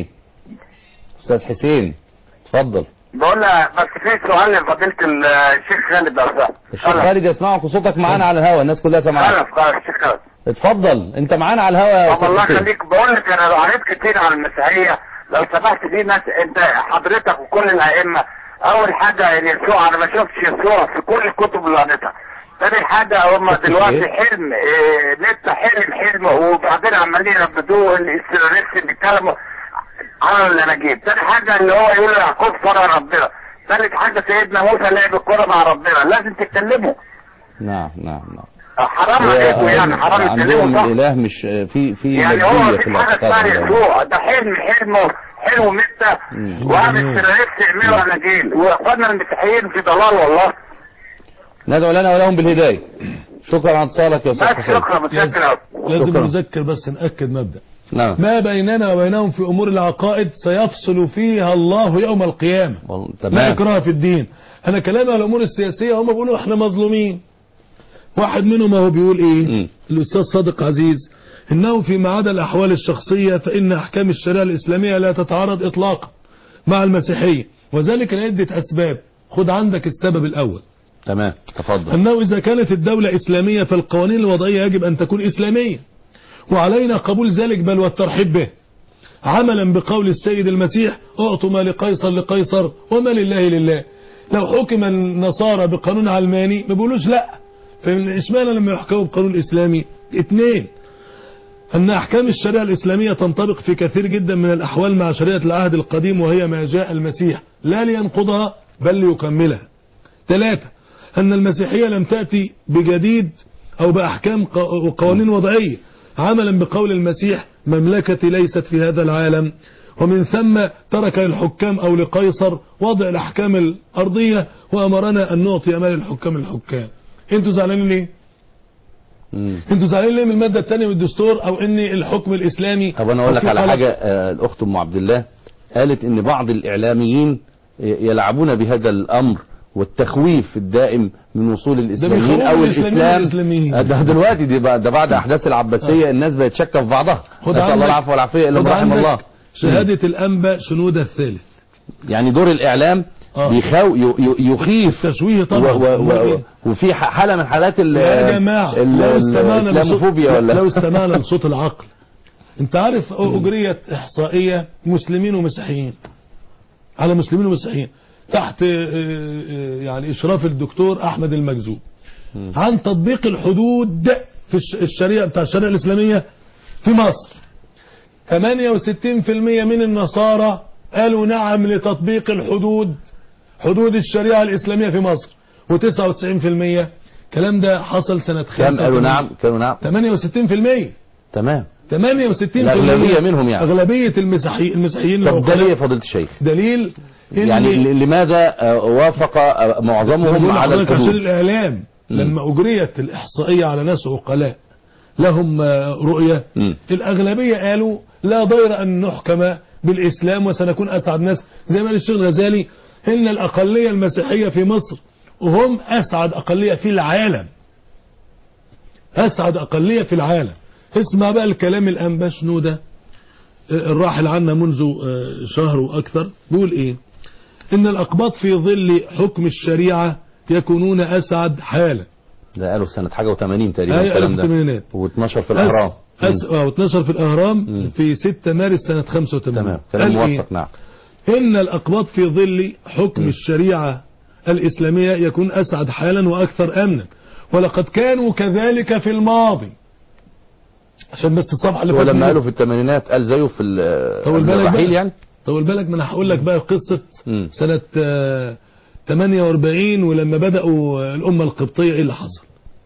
استاذ حسين اتفضل بقول لها بس في سؤال لفضيلة الشيخ خالد لو سمحت الشيخ خالد يسمعك وصوتك معانا على الهواء الناس كلها سامعاك خلاص خلاص الشيخ خالد اتفضل انت معانا على الهواء يا طب استاذ الله حسين يخليك بقول لك انا قريت كتير عن المسيحية لو سمحت دي ناس انت حضرتك وكل الائمة اول حاجة يعني يسوع انا ما شفتش يسوع في كل الكتب اللي قريتها تاني حاجة هم دلوقتي إيه؟ حلم إيه نت حلم حلم وبعدين عمالين يرددوه الاستراليست بيتكلموا على الاناجيل تاني حاجة اللي هو يقول يعقوب فرع ربنا تالت حاجة سيدنا موسى لعب الكرة مع ربنا لازم تتكلموا نعم نعم نعم حرام عليكم يعني حرام عندهم تتكلموا صح الاله مش في في يعني هو مجدية في في حاجة الاعتقاد اسمها عندهم. يسوع ده حلم حلمه حلو متى مم. وعامل سيناريست يعملوا اناجيل واخواننا المسيحيين في ضلال والله ندعو لنا ولهم بالهداية شكرا على اتصالك يا استاذ بس حسين شكرا متشكر أوي. لازم شكرا. نذكر بس نأكد مبدأ نعم ما بيننا وبينهم في أمور العقائد سيفصل فيها الله يوم القيامة والله- لا تمام إكراه في الدين أنا كلامي على الأمور السياسية هم بيقولوا إحنا مظلومين واحد منهم هو بيقول إيه مم. الأستاذ صادق عزيز إنه فيما عدا الأحوال الشخصية فإن أحكام الشريعة الإسلامية لا تتعارض إطلاقا مع المسيحية وذلك لعدة أسباب خد عندك السبب الأول تمام تفضل أنه إذا كانت الدولة إسلامية فالقوانين الوضعية يجب أن تكون إسلامية وعلينا قبول ذلك بل والترحيب به عملا بقول السيد المسيح اعطوا ما لقيصر لقيصر وما لله لله لو حكم النصارى بقانون علماني ما بيقولوش لا فاشمعنى لما يحكموا بقانون اسلامي اثنين أن أحكام الشريعة الإسلامية تنطبق في كثير جدا من الأحوال مع شريعة العهد القديم وهي ما جاء المسيح لا لينقضها بل ليكملها ثلاثة أن المسيحية لم تأتي بجديد أو بأحكام ق- وقوانين وضعية عملا بقول المسيح مملكتي ليست في هذا العالم ومن ثم ترك للحكام أو لقيصر وضع الأحكام الأرضية وأمرنا أن نعطي أمال الحكام للحكام انتوا زعلانين ليه؟ مم. انتوا زعلانين ليه من المادة الثانية من الدستور أو إن الحكم الإسلامي طب انا اقول لك أو في على قلق- حاجة آه، الاخت ام عبد الله قالت ان بعض الاعلاميين يلعبون بهذا الامر والتخويف الدائم من وصول الاسلاميين بيخوفوا او الإسلاميين الاسلام والإسلاميين. آه، ده دلوقتي دي بقى- ده بعد احداث العباسيه الناس بقت شاكه في بعضها خد نسال الله عندك- العفو والعافيه الا خد من رحم عندك الله شهادة الأنبا شنودة الثالث يعني دور الاعلام آه. بيخو ي- ي- يخيف تشويه و طبعا و و وإيه؟ وفي ح- حاله من حالات ال يا جماعة ال- لو استمعنا لصوت الاسلاموفوبيا ولا لو استمعنا لصوت العقل انت عارف أجريت إحصائية مسلمين ومسيحيين على مسلمين ومسيحيين تحت آه، آه، يعني إشراف الدكتور أحمد المجذوب عن تطبيق الحدود في الش- الشريعة بتاع الشريعة الإسلامية في مصر 68% من النصارى قالوا نعم لتطبيق الحدود حدود الشريعة الإسلامية في مصر و99% الكلام ده حصل سنة كم قالوا 85. نعم قالوا نعم 68% تمام 68% الأغلبية منهم يعني. أغلبية المسيحي المسيحيين طب العقلاء. دليل يا فضيله الشيخ دليل إن يعني ل- لماذا آه، وافق آه، معظمهم بقول على لحضرتك عشان الحدود الإعلام مم. لما أجريت الإحصائية على ناس عقلاء لهم آه، رؤية مم. الأغلبية قالوا لا ضير أن نحكم بالإسلام وسنكون أسعد ناس زي ما قال الشيخ الغزالي إن الأقلية المسيحية في مصر هم أسعد أقلية في العالم أسعد أقلية في العالم اسمع بقى الكلام الأنبا شنودة آه، الراحل عنا منذ آه، شهر وأكثر بيقول إيه إن الأقباط في ظل حكم الشريعة يكونون أسعد حالا ده قالوا في سنة حاجة و80 تقريبا أي الكلام ألف ده الثمانينات و12 في الأهرام أس... أو اتنشر في الأهرام في 6 مارس سنة 85 تمام كلام قال إيه؟ موفق نعم إن الأقباط في ظل حكم الشريعة الإسلامية يكون أسعد حالا وأكثر أمنا ولقد كانوا كذلك في الماضي عشان بس الصفحة اللي هو فاتت لما دي. قالوا في الثمانينات قال زيه في ال- طول بالك الرحيل بقى. يعني طول بالك ما انا هقول لك بقى قصة مم. سنة آه، 48 ولما بدأوا آه، الأمة القبطية إيه اللي حصل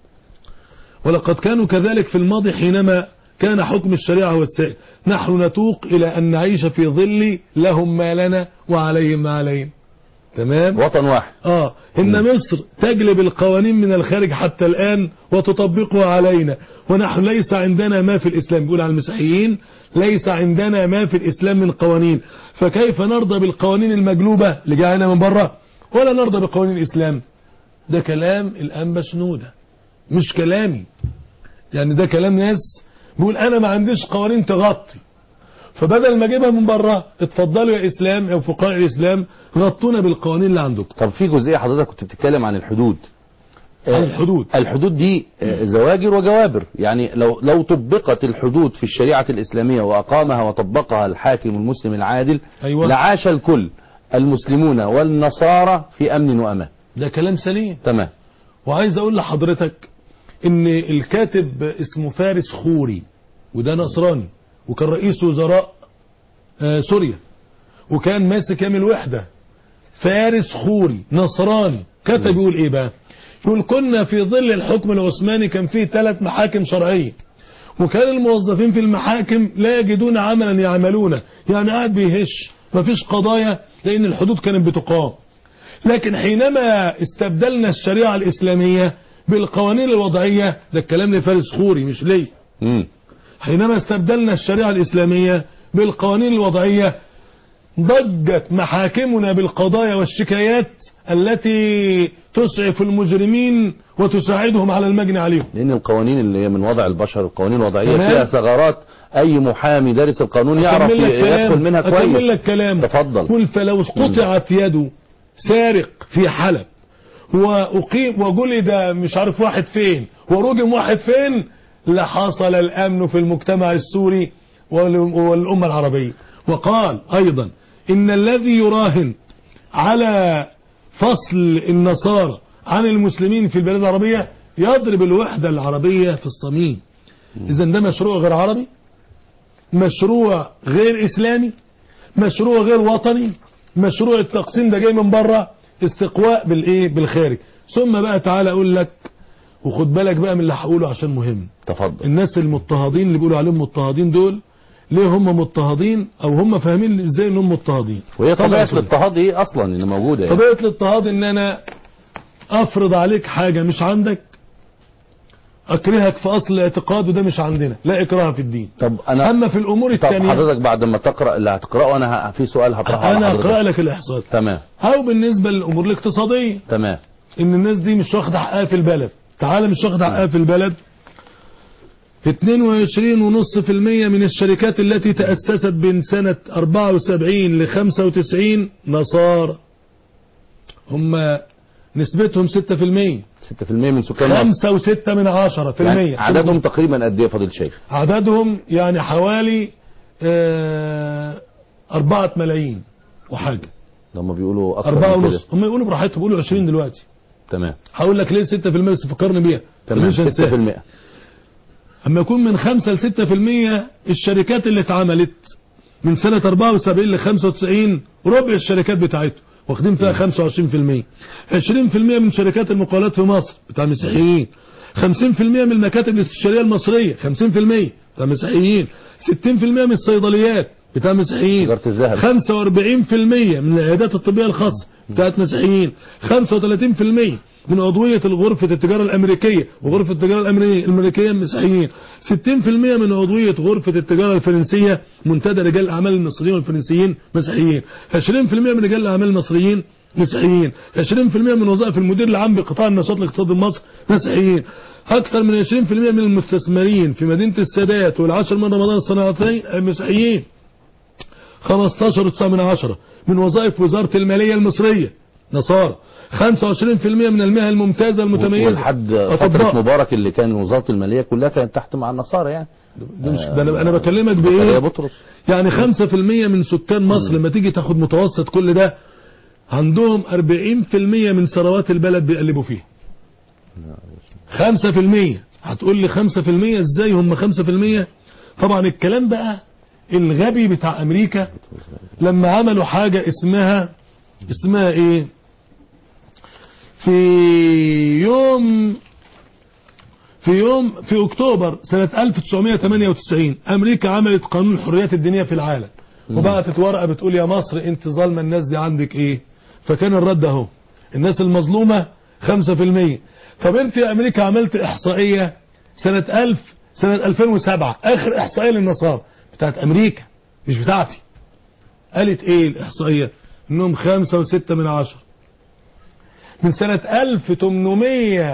ولقد كانوا كذلك في الماضي حينما كان حكم الشريعة هو السائد نحن نتوق إلى أن نعيش في ظل لهم ما لنا وعليهم ما عليهم تمام وطن واحد آه إن مصر تجلب القوانين من الخارج حتى الآن وتطبقها علينا ونحن ليس عندنا ما في الإسلام بيقول على المسيحيين ليس عندنا ما في الإسلام من قوانين فكيف نرضى بالقوانين المجلوبة اللي جاية من بره ولا نرضى بقوانين الإسلام ده كلام الأنبا شنودة مش كلامي يعني ده كلام ناس بيقول أنا ما عنديش قوانين تغطي فبدل ما اجيبها من بره اتفضلوا يا اسلام او فقهاء الاسلام غطونا بالقوانين اللي عندكم طب في جزئيه حضرتك كنت بتتكلم عن الحدود عن آه، الحدود. الحدود دي آه، زواجر وجوابر يعني لو لو طبقت الحدود في الشريعه الاسلاميه واقامها وطبقها الحاكم المسلم العادل أيوة. لعاش الكل المسلمون والنصارى في امن وامان ده كلام سليم تمام وعايز اقول لحضرتك ان الكاتب اسمه فارس خوري وده نصراني وكان رئيس وزراء آه، سوريا وكان ماسك يام الوحدة فارس خوري نصراني كتب يقول ايه بقى يقول كنا في ظل الحكم العثماني كان فيه ثلاث محاكم شرعية وكان الموظفين في المحاكم لا يجدون عملا يعملونه يعني قاعد بيهش مفيش قضايا لان الحدود كانت بتقام لكن حينما استبدلنا الشريعة الإسلامية بالقوانين الوضعية ده الكلام لفارس خوري مش ليه مم. حينما استبدلنا الشريعة الإسلامية بالقوانين الوضعية ضجت محاكمنا بالقضايا والشكايات التي تسعف المجرمين وتساعدهم على المجني عليهم لان القوانين اللي هي من وضع البشر القوانين الوضعيه تمام. فيها ثغرات اي محامي دارس القانون يعرف أكمل لك كلام. يدخل منها أكمل كويس لك كلام تفضل قل فلو قطعت يده سارق في حلب وأقيم وجلد مش عارف واحد فين ورجم واحد فين لحصل الأمن في المجتمع السوري وال- والأمة العربية وقال أيضا إن الذي يراهن على فصل النصارى عن المسلمين في البلاد العربية يضرب الوحدة العربية في الصميم إذا ده مشروع غير عربي مشروع غير إسلامي مشروع غير وطني مشروع التقسيم ده جاي من بره استقواء بالايه بالخارج ثم بقى تعالى اقول لك وخد بالك بقى من اللي هقوله عشان مهم تفضل الناس المضطهدين اللي بيقولوا عليهم مضطهدين دول ليه هم مضطهدين او هم فاهمين ازاي انهم مضطهدين وهي صلى الله طبيعه عليه وسلم. الاضطهاد ايه اصلا اللي موجوده يعني. طبيعه الاضطهاد ان انا افرض عليك حاجه مش عندك اكرهك في اصل الاعتقاد وده مش عندنا لا اكراه في الدين طب انا اما في الامور طب الثانيه حضرتك بعد ما تقرا اللي هتقراه انا ه- في سؤال هطرحه على انا حضرتك. اقرا لك الاحصاءات تمام او بالنسبه للامور الاقتصاديه تمام ان الناس دي مش واخده حقها في البلد تعال مش واخده حقها في البلد 22.5% من الشركات التي تأسست بين سنة 74 ل 95 نصارى هم نسبتهم 6% 6% من سكان مصر 5 و6 من 10 في يعني المية عددهم تقريبا قد ايه يا فضيل الشيخ عددهم يعني حوالي آه، أربعة ملايين وحاجة هم بيقولوا اكتر أربعة من كده ونص هم يقولوا براحتهم بيقولوا 20 دلوقتي تمام هقول لك ليه 6% بس فكرني بيها تمام مش هنساها. 6% اما يكون من 5 ل 6% الشركات اللي اتعملت من سنة 74 ل 95 ربع الشركات بتاعته واخدين فيها 25% 20% من شركات المقاولات في مصر بتاع المسيحيين 50% من المكاتب الاستشارية المصرية 50% بتاع المسيحيين 60% من الصيدليات بتاع المسيحيين تجارة الذهب. 45% من العيادات الطبية الخاصة بتاعت مسيحيين 35% من عضوية غرفة التجارة الأمريكية وغرفة التجارة الأمري- الأمريكية مسيحيين 60% من عضوية غرفة التجارة الفرنسية منتدى رجال الأعمال المصريين والفرنسيين مسيحيين 20% من رجال الأعمال المصريين مسيحيين 20% من وظائف المدير العام بقطاع النشاط الاقتصادي المصري مسيحيين أكثر من 20% من المستثمرين في مدينة السادات والعشر من رمضان الصناعتين مسيحيين 15.9 من عشرة من وظائف وزارة المالية المصرية نصارى 25% من المهن الممتازة المتميزة ولحد فترة أطباء. مبارك اللي كان وزارة المالية كلها كانت تحت مع النصارى يعني ده مش ده انا انا بكلمك زكريا بايه بطرس يعني 5% من سكان مصر لما تيجي تاخد متوسط كل ده عندهم 40% من ثروات البلد بيقلبوا فيها 5% هتقول لي 5% ازاي هم 5% طبعا الكلام بقى الغبي بتاع امريكا لما عملوا حاجة اسمها اسمها ايه في يوم في يوم في اكتوبر سنة 1998 امريكا عملت قانون الحريات الدينية في العالم وبعتت ورقة بتقول يا مصر انت ظالمة الناس دي عندك ايه فكان الرد اهو الناس المظلومة 5% طب انت يا امريكا عملت احصائية سنة 1000 سنة 2007 اخر احصائية للنصارى بتاعت امريكا مش بتاعتي قالت ايه الاحصائية انهم خمسة وستة من عشرة من سنة 1800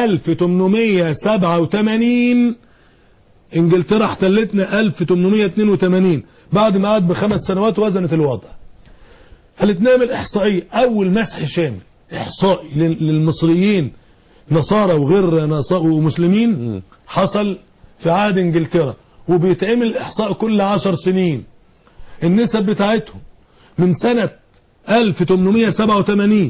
1887 انجلترا احتلتنا 1882 بعد ما قعد بخمس سنوات وزنت الوضع قالت نعمل احصائية اول مسح شامل احصائي لل- للمصريين نصارى وغير نصارى ومسلمين حصل في عهد انجلترا وبيتعمل احصاء كل عشر سنين النسب بتاعتهم من سنة 1887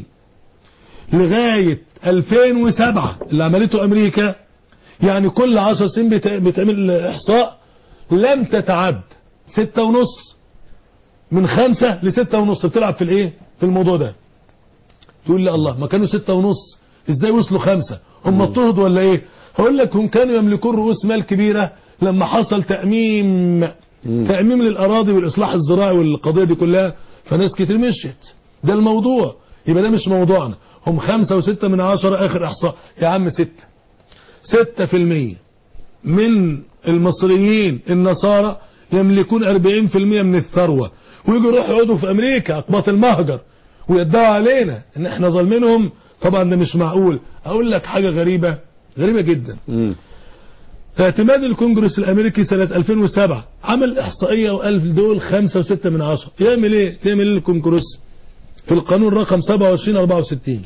لغاية 2007 اللي عملته امريكا يعني كل 10 سنين بيت- بيتعمل احصاء لم تتعد ستة ونص من خمسة لستة ونص بتلعب في الايه في الموضوع ده تقول لي الله ما كانوا ستة ونص ازاي وصلوا خمسة هم اضطهدوا ولا ايه هقول لك هم كانوا يملكون رؤوس مال كبيرة لما حصل تأميم تأميم للأراضي والإصلاح الزراعي والقضية دي كلها فناس كتير مشيت ده الموضوع يبقى ده مش موضوعنا هم خمسة وستة من عشرة آخر إحصاء يا عم ستة ستة في المية من المصريين النصارى يملكون أربعين في المية من الثروة ويجوا يروحوا يقعدوا في أمريكا أقباط المهجر ويدعوا علينا إن إحنا ظالمينهم طبعا ده مش معقول أقول لك حاجة غريبة غريبة جدا مم. في اعتماد الكونجرس الامريكي سنة 2007 عمل احصائية وقال دول خمسة وستة من عشرة يعمل ايه تعمل ايه الكونجرس في القانون رقم 2764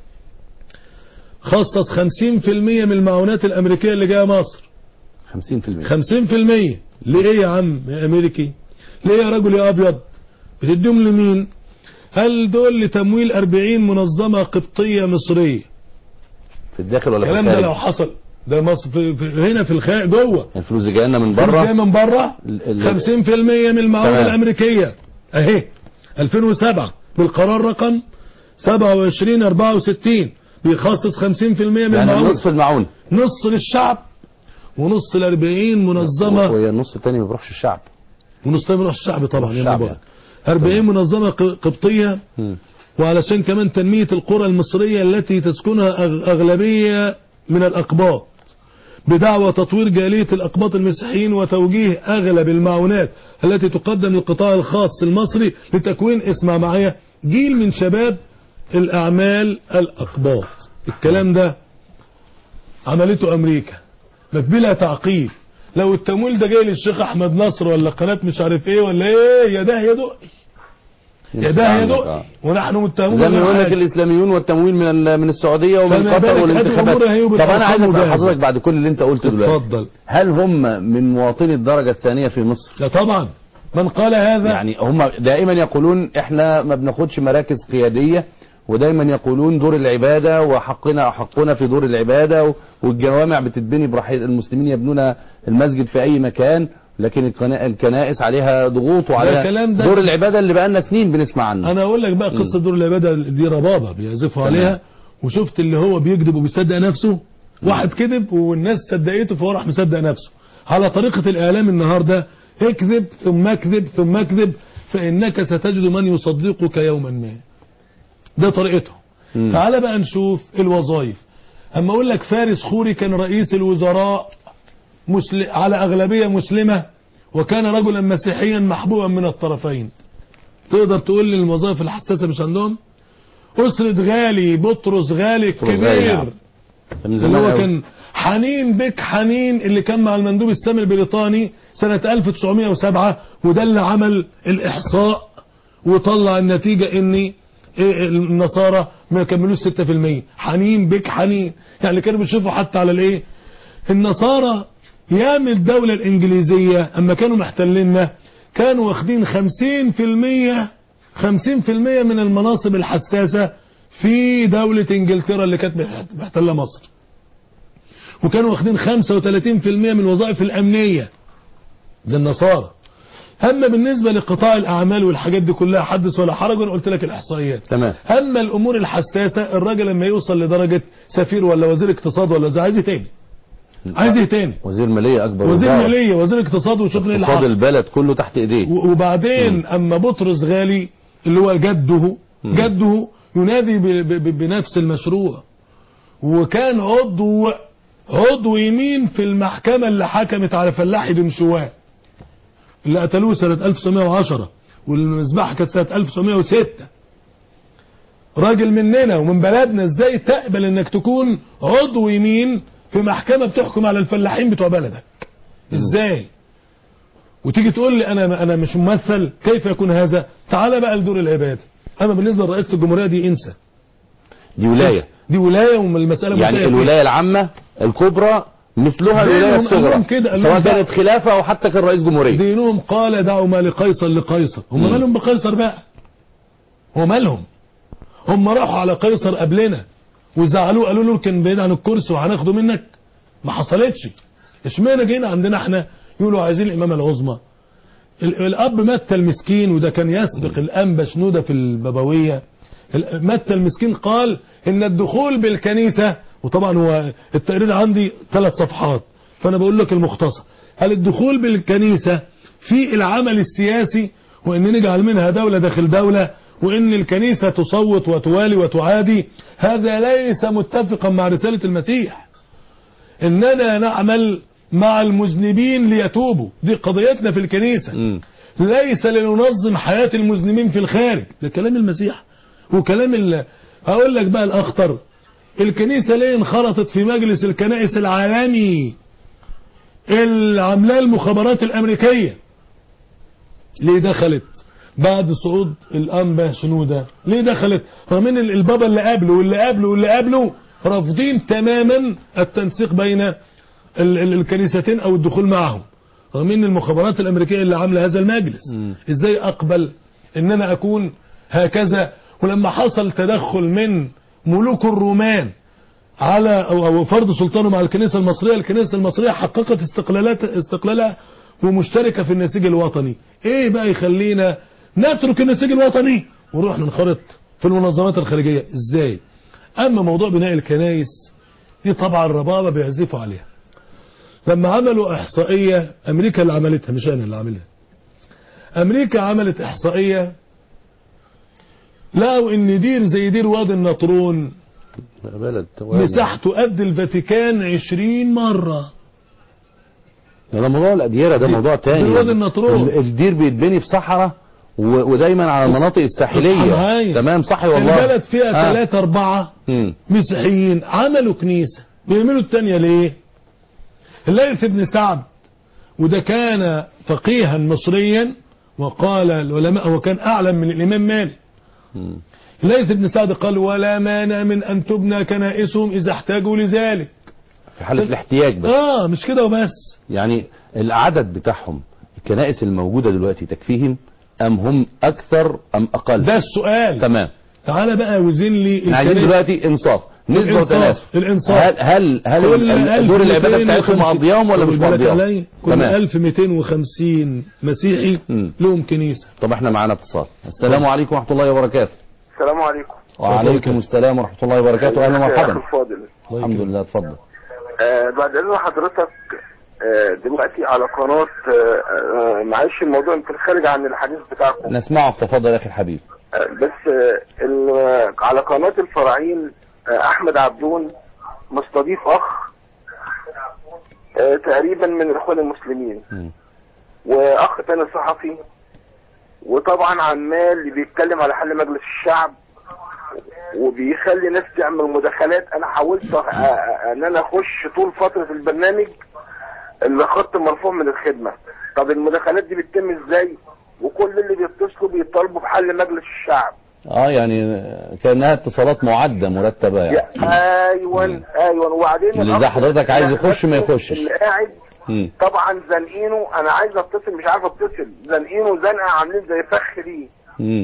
خصص 50% من المعونات الامريكية اللي جاية مصر 50% 50% ليه يا عم يا امريكي ليه يا رجل يا ابيض بتديهم لمين هل دول لتمويل 40 منظمة قبطية مصرية في الداخل ولا في الكلام ده لو الخارج حصل ده مصر في في هنا في الخارج جوه الفلوس دي جايه لنا من جاي بره من بره ال- ال- 50% من المعونة تمام. الأمريكية أهي 2007 بالقرار رقم 27 64 بيخصص 50% من يعني المعونة نصف المعونه نص للشعب ونص ل 40 منظمة وهي النص الثاني ما بيروحش الشعب ونص تاني يروح الشعب طبعا يا الشعب مبارك يعني. 40 منظمة ق- قبطية مم. وعلشان كمان تنمية القرى المصرية التي تسكنها أغ- أغلبية من الأقباط بدعوى تطوير جالية الأقباط المسيحيين وتوجيه أغلب المعونات التي تقدم للقطاع الخاص المصري لتكوين اسمع معايا جيل من شباب الأعمال الأقباط الكلام ده عملته أمريكا ما في بلا تعقيد لو التمويل ده جاي للشيخ أحمد نصر ولا قناة مش عارف إيه ولا إيه يا ده يا دقي يا ده يا آه. دقي ونحن متهمون زي ما يقول لك بالحاجة. الاسلاميون والتمويل من ال- من السعوديه ومن فما قطر بالك والانتخابات هذه أمور هي طب انا عايز بالأرقام اسال وجاهزة. حضرتك بعد كل اللي انت قلته دلوقتي اتفضل هل هم من مواطني الدرجه الثانيه في مصر لا طبعا من قال هذا يعني هم دائما يقولون احنا ما بناخدش مراكز قياديه ودايما يقولون دور العباده وحقنا حقنا في دور العباده و- والجوامع بتتبني براحتها المسلمين يبنون المسجد في اي مكان لكن الكنا- الكنائس عليها ضغوط وعليها كلام ده- دور العباده اللي بقالنا سنين بنسمع عنه انا اقول لك بقى قصه دور العباده دي ربابه بيعزفوا تمام. عليها وشفت اللي هو بيكذب وبيصدق نفسه واحد كذب والناس صدقته فهو راح مصدق نفسه على طريقه الاعلام النهارده اكذب ثم اكذب ثم اكذب فانك ستجد من يصدقك يوما ما ده طريقته مم. تعال بقى نشوف الوظائف اما اقول لك فارس خوري كان رئيس الوزراء مسل... على اغلبيه مسلمه وكان رجلا مسيحيا محبوبا من الطرفين تقدر تقول لي الوظائف الحساسه مش عندهم أسرة غالي بطرس غالي بطرس غالي، نعم. الكبير من اللي زمان هو أوي. كان حنين بك حنين اللي كان مع المندوب السامي البريطاني سنة 1907 وده اللي عمل الإحصاء وطلع النتيجة ان إيه النصارى ما يكملوش 6% حنين بك حنين يعني كانوا بيشوفوا حتى على الايه النصارى ايام الدولة الانجليزية اما كانوا محتليننا كانوا واخدين 50% 50% من المناصب الحساسة في دولة انجلترا اللي كانت محتلة مصر وكانوا واخدين 35% من الوظائف الامنية زي النصارى اما بالنسبة لقطاع الاعمال والحاجات دي كلها حدث ولا حرج وانا قلت لك الاحصائيات تمام اما الامور الحساسة الراجل لما يوصل لدرجة سفير ولا وزير اقتصاد ولا وزير عايز ايه تاني عايز ايه تاني وزير مالية أكبر وزير وزارة. مالية وزير اقتصاد وشوف ايه اللي اقتصاد حصل البلد كله تحت إيديه و- وبعدين اما بطرس غالي اللي هو جده مم. جده ينادي ب- ب- ب- بنفس المشروع وكان عضو عضو يمين في المحكمة اللي حكمت على فلاحي بن شواء اللي قتلوه سنة 1910 والمذبحة كانت سنة 1906 راجل مننا ومن بلدنا ازاي تقبل انك تكون عضو يمين في محكمة بتحكم على الفلاحين بتوع بلدك ازاي وتيجي تقول لي انا انا مش ممثل كيف يكون هذا تعال بقى لدور العباده اما بالنسبه لرئاسه الجمهوريه دي انسى دي ولاية دي ولايه والمساله يعني منتهية الولاية العامة الكبرى مثلها دينهم الولاية قال الصغرى لهم كده، قال لهم سواء ده- كانت خلافة أو حتى كان رئيس جمهورية دينهم قال دعوا ما لقيصر لقيصر هم مم. مالهم بقيصر بقى هو مالهم هم راحوا على قيصر قبلنا وزعلوه قالوا له كان بعيد عن الكرسي وهناخده منك ما حصلتش اشمعنى جينا عندنا احنا يقولوا عايزين الامامه العظمى ال- الاب متى المسكين وده كان يسبق الانبا شنوده في البابويه ال- متى المسكين قال ان الدخول بالكنيسه وطبعا هو التقرير عندي ثلاث صفحات فانا بقول لك المختصر هل الدخول بالكنيسه في العمل السياسي وان نجعل منها دوله داخل دوله وان الكنيسه تصوت وتوالي وتعادي هذا ليس متفقا مع رساله المسيح اننا نعمل مع المذنبين ليتوبوا دي قضيتنا في الكنيسه مم. ليس لننظم حياة المذنبين في الخارج ده كلام المسيح وكلام ال... هقول لك بقى الأخطر الكنيسة ليه انخرطت في مجلس الكنائس العالمي اللي عاملاه المخابرات الأمريكية ليه دخلت بعد صعود الأنبا شنودة ليه دخلت رغم ان البابا اللي قبله واللي قبله واللي قبله رافضين تماما التنسيق بين ال- ال- الكنيستين او الدخول معهم رغم ان المخابرات الامريكيه اللي عامله هذا المجلس مم. ازاي اقبل ان انا اكون هكذا ولما حصل تدخل من ملوك الرومان على او او فرض سلطانهم على الكنيسه المصريه الكنيسه المصريه حققت استقلالات استقلالها ومشتركه في النسيج الوطني ايه بقى يخلينا نترك النسيج الوطني ونروح ننخرط في المنظمات الخارجيه ازاي اما موضوع بناء الكنائس دي طبعا الربابه بيعزفوا عليها لما عملوا احصائيه امريكا اللي عملتها مش انا اللي عاملها امريكا عملت احصائيه لقوا ان دير زي دير وادي النطرون بلد مساحته قد الفاتيكان 20 مرة ده موضوع الأديرة ده دي- موضوع تاني دي وادي النطرون. ال- الدير بيتبني في صحراء و- ودايما على المناطق اصحى الساحلية معايا. تمام صح والله البلد فيها آه. ثلاثة أربعة مم. مسيحيين عملوا كنيسة بيعملوا التانية ليه الليث بن سعد وده كان فقيها مصريا وقال العلماء هو كان أعلم من الإمام مالك مم. الليث بن سعد قال ولا مانع من أن تبنى كنائسهم إذا احتاجوا لذلك في حالة الاحتياج بس آه مش كده وبس يعني العدد بتاعهم الكنائس الموجودة دلوقتي تكفيهم أم هم أكثر أم أقل ده السؤال تمام تعالى بقى وزن لي احنا عايزين الكنائس- دلوقتي انصاف نسبة الإنصاف. وتناسب الإنصاف. هل هل هل كل ال- دور العبادة بتاعتهم 1250 مقضياهم ولا مش خد بالك مقضيهم؟ عليا، كل تمام 1250 مسيحي مم. لهم كنيسة طب احنا معانا اتصال السلام عليكم ورحمة الله وبركاته السلام عليكم وعليكم السلام ورحمة الله وبركاته أهلا أخي ومرحبا الفاضل الحمد لله اتفضل آه بعد اذن حضرتك آه دلوقتي على قناة آه آه معلش الموضوع يمكن خارج عن الحديث بتاعكم نسمعك تفضل يا أخي الحبيب آه بس آه ال- على قناة الفراعين آه احمد عبدون مستضيف اخ آه تقريبا من الاخوان المسلمين مم. واخ تاني صحفي وطبعا عمال بيتكلم على حل مجلس الشعب وبيخلي ناس تعمل مداخلات انا حاولت أ- أ- ان انا اخش طول فتره البرنامج اللي خط مرفوع من الخدمه طب المداخلات دي بتتم ازاي وكل اللي بيتصلوا بيطالبوا بحل مجلس الشعب اه يعني كأنها اتصالات معدة مرتبة يعني يا ايوه ايوه وبعدين اللي الأخ زي حضرتك عايز يخش ما يخشش. اللي قاعد مم. طبعا زنقينه انا عايز اتصل مش عارف اتصل زنقينه زنقه عاملين زي فخ ليه مم.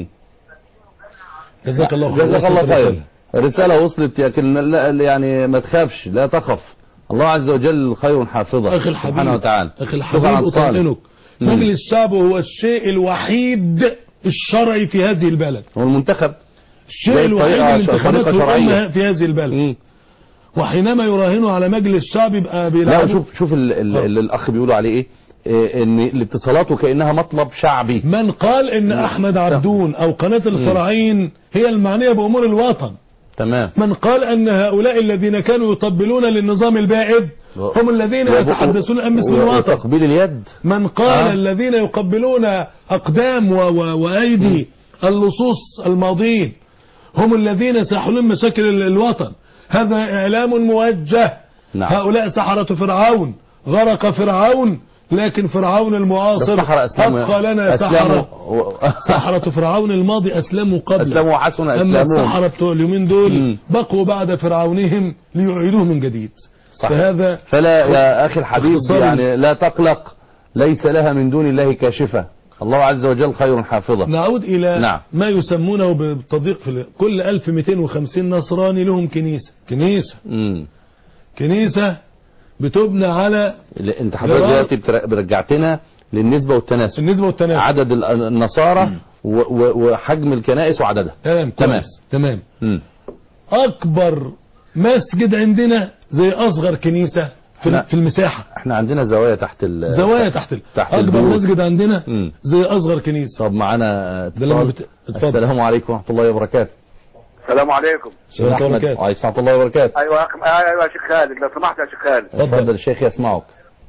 جزاك الله خير جزاك الله وصلت خير الرسالة. الرسالة وصلت لكن لا يعني ما تخافش لا تخف الله عز وجل خير حافظا اخي الحبيب سبحانه وتعالى اخي شكرا الحبيب على اتصالك. اطمئنك مم. مجلس الشعب هو الشيء الوحيد الشرعي في هذه البلد هو المنتخب الشيء زي الوحيد الطريقة- اللي انتخاباته طريقة شرعية. الأمة في هذه البلد مم. وحينما يراهنوا على مجلس الشعب يبقى لا بيلعبوا شوف شوف ال- ال- آه. اللي الاخ بيقولوا عليه ايه إيه، ان الاتصالات وكانها مطلب شعبي من قال ان احمد عبدون او قناة الفراعين هي المعنية بامور الوطن تمام من قال ان هؤلاء الذين كانوا يطبلون للنظام البائد هم الذين يتحدثون عن اسم و- الوطن وتقبيل اليد من قال آه. الذين يقبلون اقدام و و وايدي اللصوص الماضين هم الذين سيحلون مشاكل ال- الوطن هذا اعلام موجه نعم. هؤلاء سحرة فرعون غرق فرعون لكن فرعون المعاصر الصحراء اسلموا ابقى لنا اسلموا سحرة و- سحرة فرعون الماضي اسلموا قبل اسلموا وحسن اما اسلامهم السحرة بتوع اليومين دول مم. بقوا بعد فرعونهم ليعيدوه من جديد صح. فهذا فلا يا اخي الحبيب اختصار يعني لا تقلق ليس لها من دون الله كاشفة الله عز وجل خير حافظة نعود إلى نعم. ما يسمونه بالتضييق في ال- كل 1250 نصراني لهم كنيسة كنيسة مم. كنيسة بتبنى على اللي- انت حضرتك جرار. دلوقتي بتر- رجعتنا للنسبة والتناسب النسبة والتناسب عدد ال- النصارى و- و- وحجم الكنائس وعددها تمام تمام. كويس تمام مم. أكبر مسجد عندنا زي أصغر كنيسة في, لا. في المساحة احنا عندنا زوايا تحت ال زوايا تحت ال- تحت أكبر البيوت. مسجد عندنا مم. زي أصغر كنيسة طب معانا ده لما اتصال بت- اتفضل. السلام عليكم ورحمة الله وبركاته السلام عليكم سلام أحمد. وبركاته. وعليكم ورحمة الله وبركاته ايوه يا أخ- ايوه يا شيخ خالد لو سمحت يا شيخ خالد اتفضل الشيخ يسمعك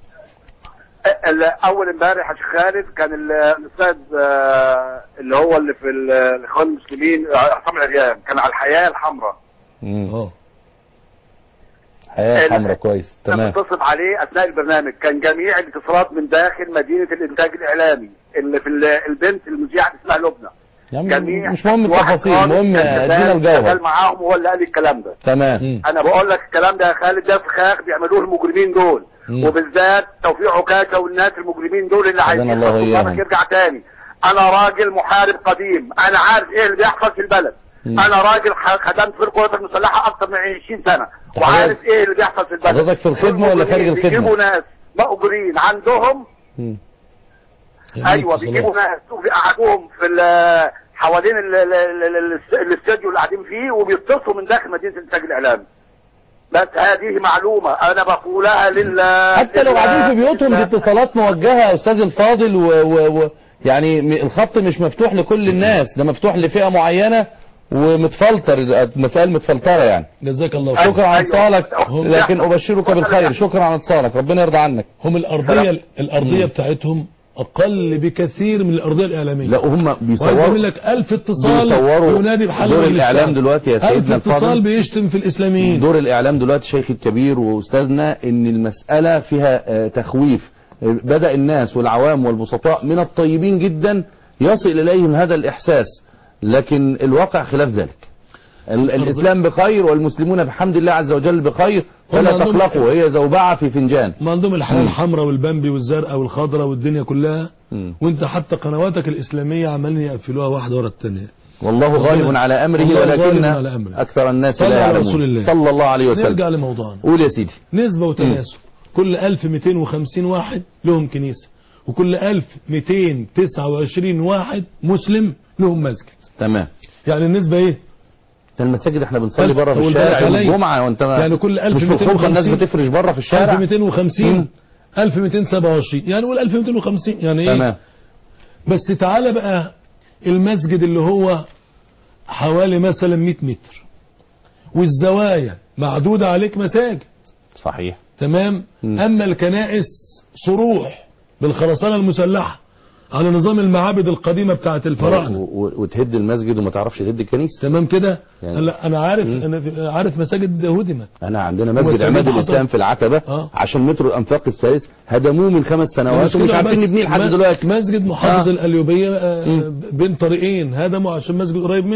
ال- اول امبارح يا شيخ خالد كان ال- الاستاذ آه، اللي هو اللي في ال- الاخوان المسلمين آه، عصام العريان كان على الحياه الحمراء مم. اه حياة ال- حمراء كويس انا تمام متصل عليه اثناء البرنامج كان جميع الاتصالات من داخل مدينه الانتاج الاعلامي اللي في ال- البنت المذيعه اسمها لبنى يا عم جميع مش مهم واحد التفاصيل خالص المهم كان ادينا شغال- الجوهر شغال معاهم هو اللي قال الكلام ده تمام مم. انا بقول لك الكلام ده يا خالد ده فخاخ بيعملوه المجرمين دول مم. وبالذات توفيق عكاشه والناس المجرمين دول اللي عايزين الله خط إياهم. الطرق يرجع تاني انا راجل محارب قديم انا عارف ايه اللي بيحصل في البلد مم. انا راجل ح- خدمت في القوات المسلحه اكثر من 20 سنه طب وعارف حضرتك- ايه اللي بيحصل في البلد حضرتك في الخدمة ولا خارج المجرمين الخدمة؟ بيجيبوا ناس مأجورين عندهم مم. ايوه بيجيبوا ناس وبيقعدوهم في ال- حوالين ال- ال- ال- ال- الاستوديو اللي قاعدين فيه وبيتصلوا من داخل مدينه الانتاج الاعلامي بس هذه معلومه انا بقولها لله حتى لو لله- قاعدين في بيوتهم دي لله. اتصالات موجهة يا استاذ الفاضل و... و... و... يعني م- الخط مش مفتوح لكل الناس ده مفتوح لفئة معينة ومتفلتر مسائل متفلترة يعني جزاك الله خير شكرا على أيوة. اتصالك هم- لكن ابشرك بالخير شكرا على اتصالك ربنا يرضى عنك هم الأرضية الأرضية بتاعتهم أقل بكثير من الأرضية الإعلامية لا هم وعايز بيصوروا اعمل لك ألف اتصال بيصوروا ينادي بحل دور مجلس الإعلام الشعب. دلوقتي يا ألف سيدنا اتصال الفاضل بيشتم في الإسلاميين دور الإعلام دلوقتي شيخ الكبير وأستاذنا إن المسألة فيها آه، تخويف آه، بدأ الناس والعوام والبسطاء من الطيبين جدا يصل إليهم هذا الإحساس لكن الواقع خلاف ذلك ال- الإسلام بخير والمسلمون بحمد الله عز وجل بخير فلا هم عندهم- تقلقوا هي زوبعة في فنجان ما عندهم الحياة الحمراء والبامبي والزرقاء والخضراء والدنيا كلها مم. وانت حتى قنواتك الإسلامية عمالين يقفلوها واحدة ورا الثانية والله غالب على أمره والله غالب ولكن على أمره. أكثر الناس صلى لا على يعلمون رسول الله. صلى الله عليه وسلم نرجع لموضوعنا قول يا سيدي نسبة وتناسب كل 1250 واحد لهم كنيسة وكل 1229 واحد مسلم لهم مسجد تمام يعني النسبة ايه ده المساجد احنا بنصلي ألف- بره في أول الشارع بالك يوم علي. الجمعة وانت ما يعني كل مش في الخلق الناس 1250 بتفرش بره في الشارع 1250 1227 يعني قول 1250 يعني ايه تمام بس تعالى بقى المسجد اللي هو حوالي مثلا 100 متر والزوايا معدودة عليك مساجد صحيح تمام مم. اما الكنائس صروح بالخرسانة المسلحة على نظام المعابد القديمة بتاعت و- الفراعنة و- وتهد المسجد وما تعرفش تهد الكنيسة تمام كده يعني- هلا انا عارف انا عارف مساجد هدمت انا عندنا مسجد ومساجد عماد حصل- الاسلام في العتبة آه. عشان مترو الانفاق الثالث هدموه من خمس سنوات ومش كده عارفين بس نبنيه لحد ما- دلوقتي مسجد محافظ آه. القليوبية آه، مم. بين طريقين هدموا عشان مسجد قريب منه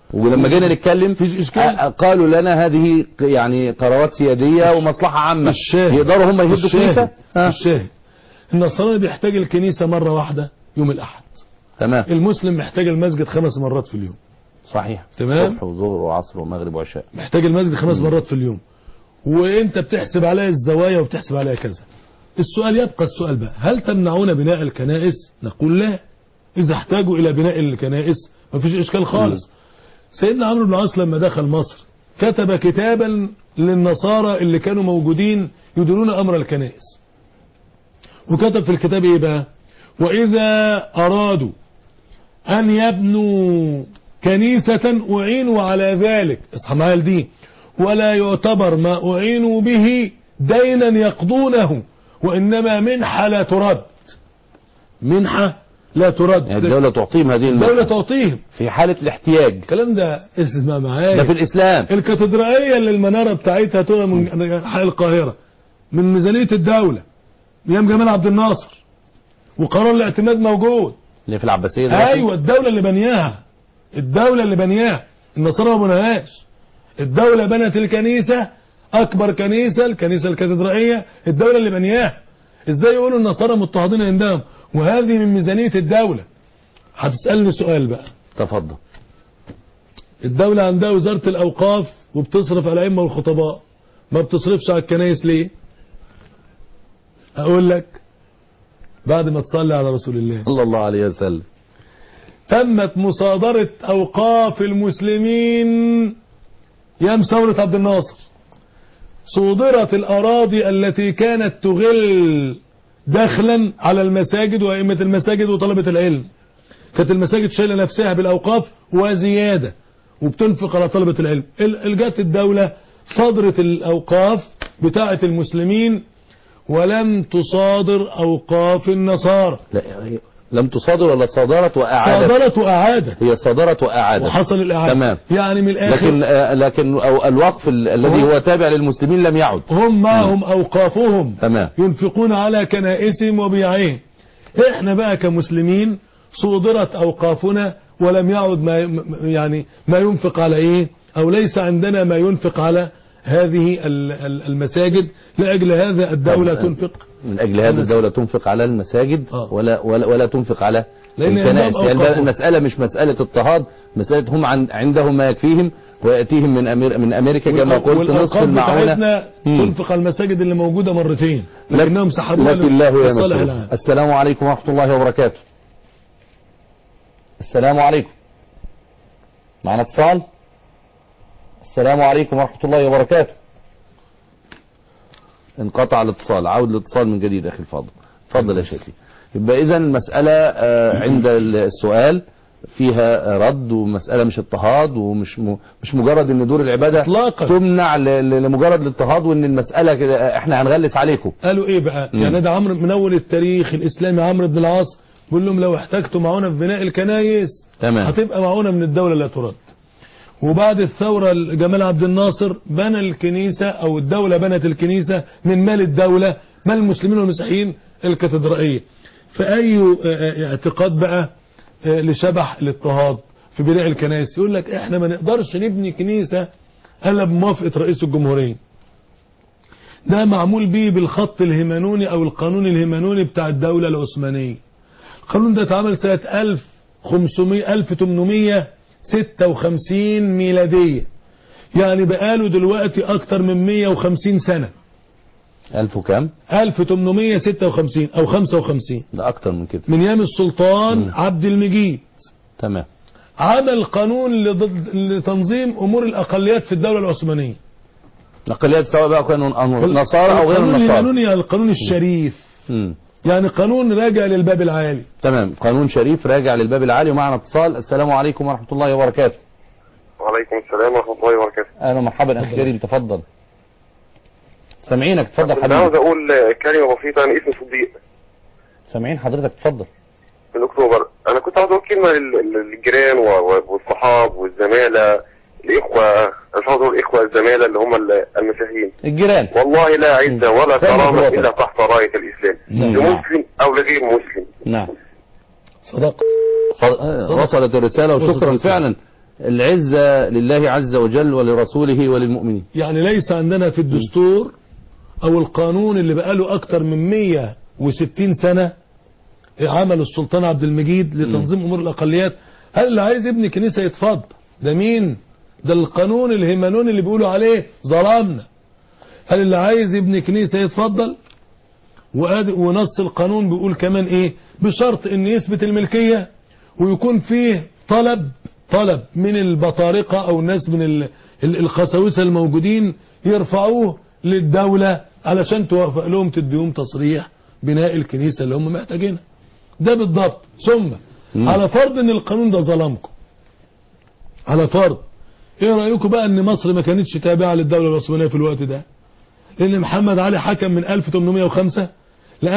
ولما جينا نتكلم مفيش إشكال. آه، قالوا لنا هذه ق- يعني قرارات سياديه ومصلحه عامه الشاهد يقدروا هم يهدوا الشاهد كنيسه آه. الشاهد النصراني بيحتاج الكنيسة مرة واحدة يوم الأحد تمام المسلم محتاج المسجد خمس مرات في اليوم صحيح تمام. صبح وظهر وعصر ومغرب وعشاء محتاج المسجد خمس مرات في اليوم وانت بتحسب عليها الزوايا وبتحسب عليها كذا السؤال يبقى السؤال بقى هل تمنعون بناء الكنائس نقول لا اذا احتاجوا الى بناء الكنائس مفيش اشكال خالص سيدنا عمرو بن العاص لما دخل مصر كتب كتابا للنصارى اللي كانوا موجودين يديرون امر الكنائس وكتب في الكتاب ايه بقى واذا ارادوا أن يبنوا كنيسة أعينوا على ذلك اصحى معايا دي ولا يعتبر ما أعينوا به دينا يقضونه وإنما منحة لا ترد منحة لا ترد يعني الدوله تعطيهم هذه الدولة المنحة تعطيهم في حاله الاحتياج الكلام ده اسمع ده في معايا الاسلام الكاتدرائية اللي المنارة بتاعتها تبقى من حي القاهرة من ميزانية الدولة أيام جمال عبد الناصر وقرار الاعتماد موجود اللي في العباسيه دلوقتي. ايوه الدولة اللي بنياها الدولة اللي بنياها النصارى ما بناهاش الدولة بنت الكنيسة اكبر كنيسة الكنيسة الكاتدرائية الدولة اللي بنياها ازاي يقولوا النصارى مضطهدين عندهم وهذه من ميزانية الدولة هتسألني سؤال بقى تفضل الدولة عندها وزارة الاوقاف وبتصرف على الائمة والخطباء ما بتصرفش على الكنايس ليه اقول لك بعد ما تصلي على رسول الله صلى الله عليه وسلم تمت مصادرة أوقاف المسلمين يام ثورة عبد الناصر صودرت الأراضي التي كانت تغل دخلا على المساجد وأئمة المساجد وطلبة العلم كانت المساجد شايلة نفسها بالأوقاف وزيادة وبتنفق على طلبة العلم ال- جت الدولة صدرت الأوقاف بتاعة المسلمين ولم تصادر أوقاف النصارى لا هي لم تصادر ولا صادرت واعادت صادرت وأعادت هي صادرت واعادت وحصل الإعادة تمام يعني من الآخر لكن آه، لكن أو الوقف ال- الذي هو- هو تابع للمسلمين لم يعد هم معهم أوقافهم تمام ينفقون على كنائسهم وبيعهم احنا بقى كمسلمين صودرت أوقافنا ولم يعد ما يعني ما ينفق على ايه او ليس عندنا ما ينفق على هذه ال- ال- المساجد لأجل هذا الدولة طب- تنفق من اجل هذا الدوله تنفق على المساجد آه. ولا ولا ولا تنفق على لأن الكنائس عندهم يعني ده أوقافهم. المساله مش مساله اضطهاد مساله هم عن عندهم ما يكفيهم وياتيهم من أمير من امريكا كما قلت نصف والأوقاف المعونه بتاعتنا مم. تنفق على المساجد اللي موجودة مرتين لكنهم سحبوها لكن الله يا للصالح مسؤول العام السلام عليكم ورحمة الله وبركاته السلام عليكم معنا اتصال السلام عليكم ورحمة الله وبركاته انقطع الاتصال عود الاتصال من جديد أخي الفاضل تفضل يا شيخي يبقى إذا المسألة آه، عند السؤال فيها رد ومسألة مش اضطهاد ومش م- مش مجرد ان دور العبادة إطلاقا. تمنع ل- ل- لمجرد الاضطهاد وان المسألة كده احنا هنغلس عليكم قالوا ايه بقى مم. يعني ده عمرو من اول التاريخ الاسلامي عمرو بن العاص بيقول لهم لو احتجتوا معونه في بناء الكنايس تمام هتبقى معونه من الدوله لا ترد وبعد الثورة جمال عبد الناصر بنى الكنيسة أو الدولة بنت الكنيسة من مال الدولة مال المسلمين والمسيحيين الكاتدرائية فأي آه، آه، اعتقاد بقى آه، لشبح الاضطهاد في بناء الكنائس يقول لك احنا ما نقدرش نبني كنيسة الا بموافقة رئيس الجمهورية ده معمول بيه بالخط الهيمانوني او القانون الهيمانوني بتاع الدولة العثمانية القانون ده اتعمل سنة 1500 1856 ميلادية يعني بقاله دلوقتي اكتر من 150 سنة ألف وكام 1856 او 55 ده أكتر من كده من ايام السلطان مم. عبد المجيد تمام عمل قانون لضد- لتنظيم امور الاقليات في الدولة العثمانية الأقليات سواء بقى كانوا نصارى أو غير القانون النصارى الهيمانوني يعني القانون الشريف مم. يعني قانون راجع للباب العالي تمام قانون شريف راجع للباب العالي ومعنا اتصال السلام عليكم ورحمة الله وبركاته وعليكم السلام ورحمة الله وبركاته أهلا ومرحبا أخي كريم تفضل سامعينك تفضل أنا عاوز حبيبي أقول كلمة بسيطة أنا اسمي صديق سامعين حضرتك تفضل من أكتوبر أنا كنت عاوز أقول كلمة لل- للجيران و- و- والصحاب والزمالة الإخوة أنا مش عاوز أقول الإخوة الزمالة اللي هم ال- المسيحيين الجيران والله لا عزة ولا فاهم كرامة الوطن. إلا تحت راية الإسلام نعم. لمسلم أو لغير مسلم نعم صدقت ف- آه، وصلت الرسالة وصلت وشكرا الرسالة. فعلا العزة لله عز وجل ولرسوله وللمؤمنين يعني ليس عندنا في الدستور او القانون اللي بقاله اكتر من 160 سنة عمل السلطان عبد المجيد لتنظيم امور الاقليات هل اللي عايز يبني كنيسة يتفضل ده مين ده القانون الهيمانوني اللي بيقولوا عليه ظلمنا هل اللي عايز يبني كنيسة يتفضل وقاد- ونص القانون بيقول كمان ايه بشرط ان يثبت الملكية ويكون فيه طلب طلب من البطارقة او الناس من ال- ال- الخساوسة الموجودين يرفعوه للدولة علشان توافق لهم تديهم تصريح بناء الكنيسة اللي هم محتاجينها ده بالضبط ثم مم. على فرض ان القانون ده ظلمكم على فرض ايه رأيكم بقى ان مصر ما كانتش تابعة للدولة العثمانية في الوقت ده لان محمد علي حكم من 1805 ل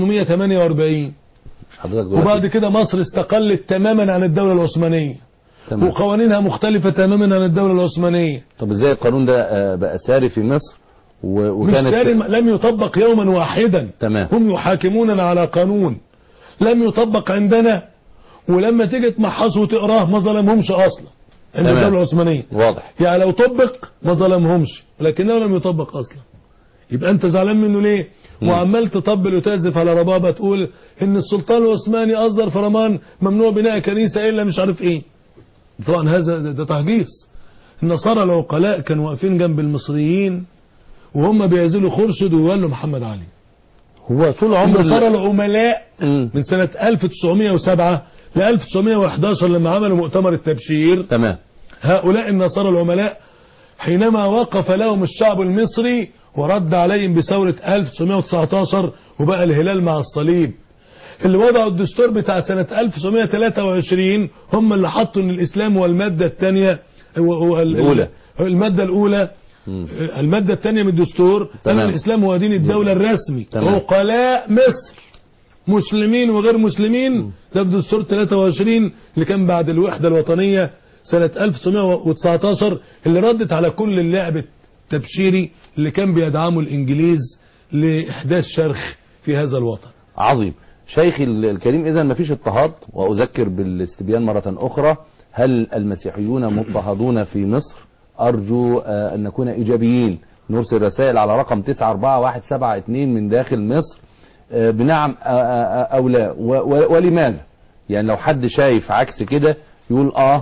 1848 حضرتك دلوقتي وبعد كده مصر استقلت تماما عن الدولة العثمانية تمام. وقوانينها مختلفة تماما عن الدولة العثمانية طب ازاي القانون ده آه، بقى ساري في مصر و- مش وكانت سالم لم يطبق يوما واحدا تمام. هم يحاكموننا على قانون لم يطبق عندنا ولما تيجي تمحصه وتقراه ما ظلمهمش اصلا عند تمام. الدولة العثمانية واضح يعني لو طبق ما ظلمهمش لكنه لم يطبق اصلا يبقى انت زعلان منه ليه مم. وعمال تطبل وتعزف على ربابة تقول ان السلطان العثماني اصدر فرمان ممنوع بناء كنيسة الا مش عارف ايه طبعا هذا ده, ده تهجيس النصارى العقلاء كانوا واقفين جنب المصريين وهم بيعزلوا خرشد ويولوا محمد علي هو طول عمر النصارى العملاء مم. من سنة 1907 ل 1911 لما عملوا مؤتمر التبشير تمام هؤلاء النصارى العملاء حينما وقف لهم الشعب المصري ورد عليهم بثورة 1919 وبقى الهلال مع الصليب اللي وضعوا الدستور بتاع سنة 1923 هم اللي حطوا ان الاسلام هو المادة الثانية الأولى. المادة الاولى مم. المادة الثانية من الدستور تمام. أن الإسلام هو دين الدولة الرسمي تمام. عقلاء مصر مسلمين وغير مسلمين ده في دستور 23 اللي كان بعد الوحدة الوطنية سنة 1919 اللي ردت على كل اللعب التبشيري اللي كان بيدعمه الإنجليز لإحداث شرخ في هذا الوطن عظيم شيخي ال- الكريم اذا ما فيش اضطهاد واذكر بالاستبيان مرة اخرى هل المسيحيون مضطهدون في مصر ارجو آه، ان نكون ايجابيين نرسل رسائل على رقم 94172 من داخل مصر آه، بنعم آه، آه، او لا و- و- ولماذا يعني لو حد شايف عكس كده يقول اه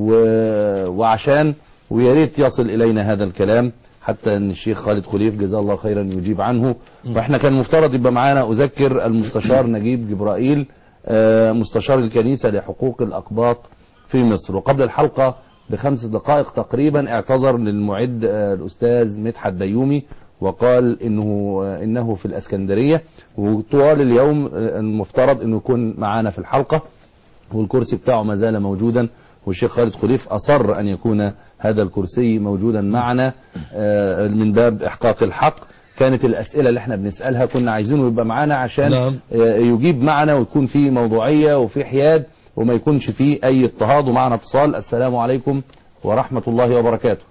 و- وعشان ويا ريت يصل الينا هذا الكلام حتى ان الشيخ خالد خليف جزاه الله خيرا يجيب عنه واحنا كان المفترض يبقى معانا اذكر المستشار نجيب جبرائيل آه، مستشار الكنيسه لحقوق الاقباط في مصر وقبل الحلقه بخمس دقائق تقريبا اعتذر للمعد آه، الاستاذ مدحت بيومي وقال انه آه، انه في الاسكندريه وطوال اليوم آه، المفترض انه يكون معانا في الحلقه والكرسي بتاعه ما زال موجودا والشيخ خالد خليف أصر أن يكون هذا الكرسي موجودا معنا آه، من باب إحقاق الحق كانت الأسئلة اللي احنا بنسألها كنا عايزينه يبقى معانا عشان نعم. آه، يجيب معنا ويكون فيه موضوعية وفي حياد وما يكونش فيه أي اضطهاد ومعنا اتصال السلام عليكم ورحمة الله وبركاته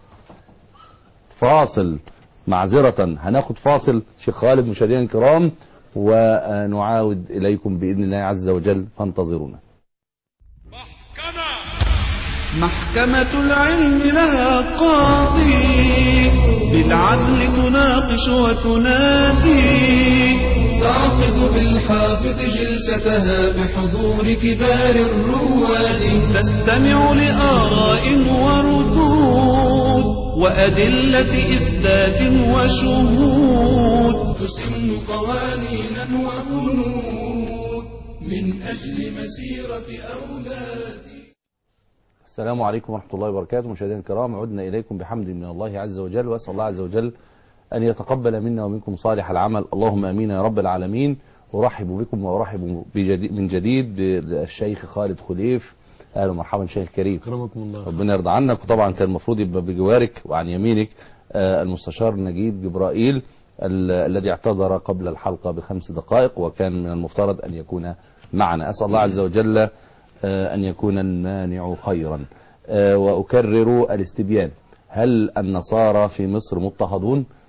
فاصل معذرة هناخد فاصل شيخ خالد مشاهدينا الكرام ونعاود إليكم بإذن الله عز وجل فانتظرونا محكمة محكمة العلم لها قاضي بالعدل تناقش وتنادي تعقد بالحافظ جلستها بحضور كبار الرواد تستمع لآراء وردود وأدلة إثبات وشهود تسن قوانينا وبنود من أجل مسيرة أولاد السلام عليكم ورحمة الله وبركاته مشاهدينا الكرام عدنا إليكم بحمد من الله عز وجل وأسأل الله عز وجل أن يتقبل منا ومنكم صالح العمل اللهم أمين يا رب العالمين أرحب بكم وأرحب بجديد من جديد بالشيخ خالد خليف أهلا ومرحبا شيخ كريم أكرمكم الله ربنا يرضى عنك وطبعا كان المفروض يبقى بجوارك وعن يمينك آه، المستشار نجيب جبرائيل ال- الذي اعتذر قبل الحلقة بخمس دقائق وكان من المفترض أن يكون معنا أسأل الله عز وجل آه، أن يكون المانع خيرا آه، وأكرر الاستبيان هل النصارى في مصر مضطهدون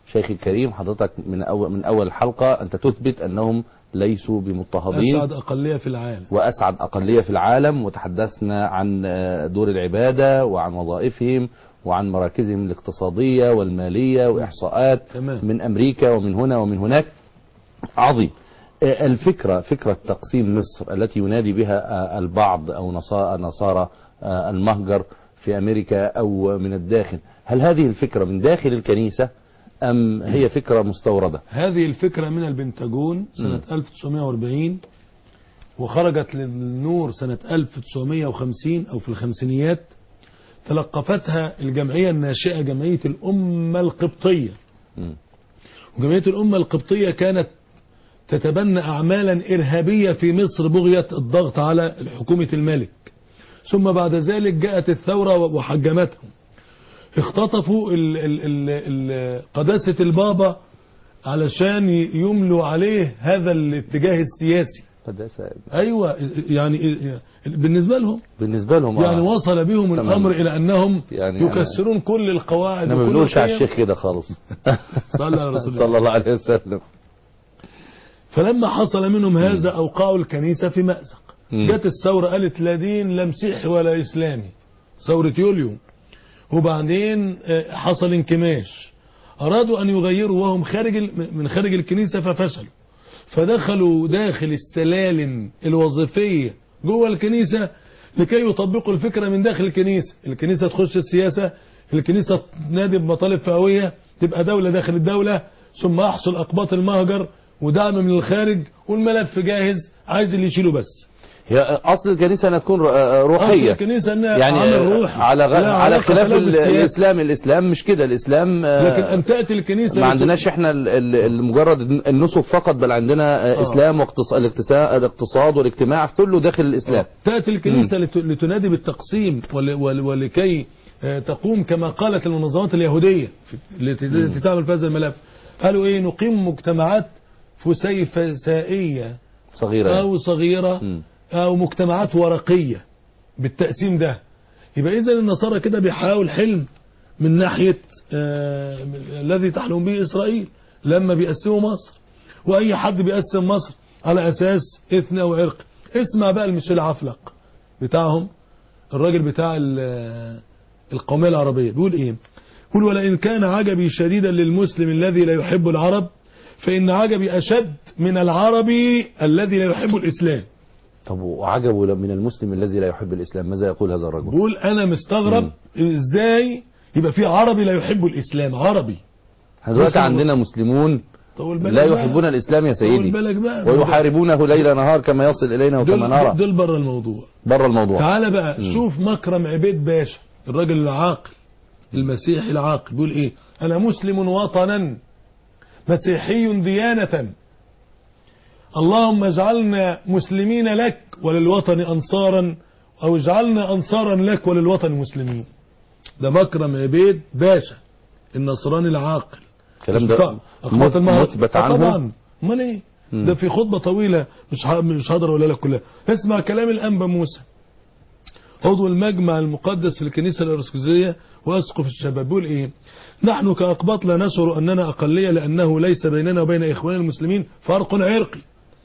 شيخ الكريم حضرتك من أول من أول الحلقة أنت تثبت أنهم ليسوا بمضطهدين اسعد اقليه في العالم وأسعد أقلية في العالم وتحدثنا عن آه، دور العبادة وعن وظائفهم وعن مراكزهم الاقتصادية والمالية وإحصاءات تمام. من أمريكا ومن هنا ومن هناك عظيم آه، الفكرة فكرة تقسيم مصر التي ينادي بها آه، البعض أو نصا- نصارى آه، المهجر في أمريكا أو من الداخل هل هذه الفكرة من داخل الكنيسة أم هي فكرة مستوردة هذه الفكرة من البنتاجون سنة 1940 وخرجت للنور سنة 1950 أو في الخمسينيات تلقفتها الجمعية الناشئة جمعية الأمة القبطية مم. وجمعية الأمة القبطية كانت تتبنى أعمالا إرهابية في مصر بغية الضغط على حكومة الملك ثم بعد ذلك جاءت الثورة وحجمتهم اختطفوا ال ال ال ال قداسة البابا علشان ي- يملوا عليه هذا الاتجاه السياسي قداسة ايوه يعني بالنسبه لهم بالنسبة لهم يعني آه. وصل بهم تمام. الامر الى انهم يعني يكسرون كل القواعد احنا ما وكل بنقولش على القيم. الشيخ كده خالص صلى على رسول الله. صلى الله عليه وسلم فلما حصل منهم هذا اوقعوا الكنيسه في مازق مم. جت الثوره قالت لا دين لا مسيحي ولا اسلامي ثوره يوليو وبعدين آه، حصل انكماش ارادوا ان يغيروا وهم خارج ال- من خارج الكنيسه ففشلوا فدخلوا داخل السلالم الوظيفيه جوه الكنيسه لكي يطبقوا الفكره من داخل الكنيسه الكنيسه تخش السياسه الكنيسه تنادي بمطالب فئويه تبقى دوله داخل الدوله ثم يحصل اقباط المهجر ودعم من الخارج والملف جاهز عايز اللي يشيله بس هي اصل الكنيسه انها تكون رو- آه، أصل روحيه الكنيسه انها يعني عمل آه، روحي على غ... لا على علاقة خلاف له ال- بالسياسة. الاسلام الاسلام مش كده الاسلام آه، لكن ان تاتي الكنيسه ما لت- عندناش احنا ال- ال- المجرد النسك فقط بل عندنا آه، آه. اسلام واقتصاد الاقتصاد الاقتصاد والاجتماع كله داخل الاسلام تأتي الكنيسة لت- لتنادي بالتقسيم ول- ول- ولكي آه، تقوم كما قالت المنظمات اليهودية في- التي التي تعمل في هذا الملف قالوا ايه نقيم مجتمعات فسيفسائية صغيره يعني. او صغيرة مم. او مجتمعات ورقية بالتقسيم ده يبقى اذا النصارى كده بيحاول حلم من ناحية آه الذي تحلم به اسرائيل لما بيقسموا مصر واي حد بيقسم مصر على اساس اثنى وعرق اسمع بقى المشيل عفلق بتاعهم الراجل بتاع ال- القومية العربية بيقول ايه بيقول ولئن كان عجبي شديدا للمسلم الذي لا يحب العرب فإن عجبي أشد من العربي الذي لا يحب الإسلام طب وعجبه من المسلم الذي لا يحب الاسلام ماذا يقول هذا الرجل بيقول أنا مستغرب إزاي يبقى في عربي لا يحب الإسلام عربي احنا دلوقتي مسلم- عندنا مسلمون طول بالك لا بقى. يحبون الاسلام يا طول سيدي بالك بقى ويحاربونه ليل نهار كما يصل الينا وكما دول, نرى دول بره الموضوع بره الموضوع تعال بقى مم. شوف مكرم عبيد باشا الراجل العاقل المسيحي العاقل بيقول ايه انا مسلم وطنا مسيحي ديانة اللهم اجعلنا مسلمين لك وللوطن انصارا او اجعلنا انصارا لك وللوطن مسلمين ده مكرم عبيد باشا النصراني العاقل الكلام ده أخوات- أخوات المهر- مثبت آه عنه طبعا امال ايه مم. ده في خطبه طويله مش ه- مش هقدر اقولها لك كلها اسمع كلام الانبا موسى عضو المجمع المقدس في الكنيسه الارثوذكسيه واسقف الشباب بيقول ايه نحن كاقباط لا نشعر اننا اقليه لانه ليس بيننا وبين اخواننا المسلمين فرق عرقي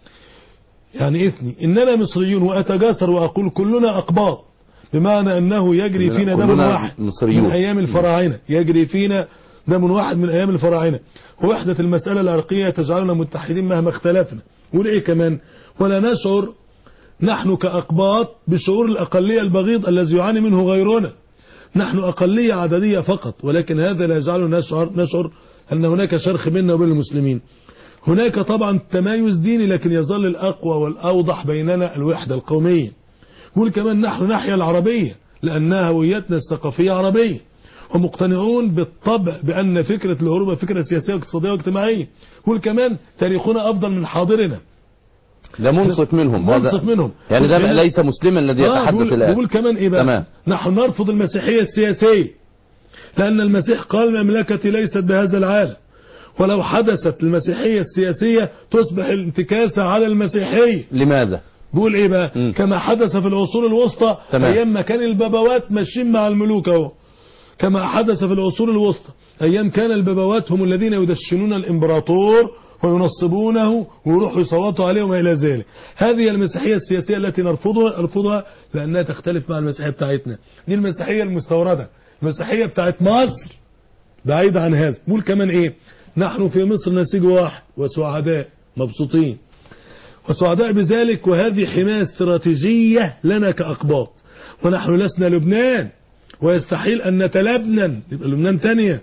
يعني اثني اننا مصريون واتجاسر واقول كلنا اقباط بمعنى انه يجري كلنا- فينا دم كلنا واحد مصريون. من ايام الفراعنه يجري فينا دم واحد من ايام الفراعنه ووحده المساله العرقيه تجعلنا متحدين مهما اختلفنا والايه كمان ولا نشعر نحن كأقباط بشعور الأقلية البغيض الذي يعاني منه غيرنا نحن أقلية عددية فقط ولكن هذا لا يجعلنا نشعر, نشعر أن هناك شرخ بيننا وبين المسلمين هناك طبعا تمايز ديني لكن يظل الأقوى والأوضح بيننا الوحدة القومية يقول كمان نحن نحيا العربية لأنها هويتنا الثقافية عربية ومقتنعون بالطبع بأن فكرة الهروب فكرة سياسية واقتصادية واجتماعية يقول كمان تاريخنا أفضل من حاضرنا ده منصف منهم هذا- منصف منهم يعني ده يقول- ليس مسلما الذي آه يتحدث بيقول, الآن بيقول كمان ايه بقى تمام. نحن نرفض المسيحية السياسية لأن المسيح قال مملكتي ليست بهذا العالم ولو حدثت المسيحية السياسية تصبح الانتكاسة على المسيحية لماذا بيقول ايه بقى مم. كما حدث في العصور الوسطى تمام. ايام ما كان البابوات ماشيين مع الملوك اهو كما حدث في العصور الوسطى أيام كان البابوات هم الذين يدشنون الإمبراطور وينصبونه ويروحوا يصوتوا عليه وما إلى ذلك هذه المسيحية السياسية التي نرفضها نرفضها لأنها تختلف مع المسيحية بتاعتنا دي المسيحية المستوردة المسيحية بتاعت مصر بعيد عن هذا بقول كمان ايه نحن في مصر نسيج واحد وسعداء مبسوطين وسعداء بذلك وهذه حماية استراتيجية لنا كأقباط ونحن لسنا لبنان ويستحيل أن نتلبنن يبقى لبنان تانية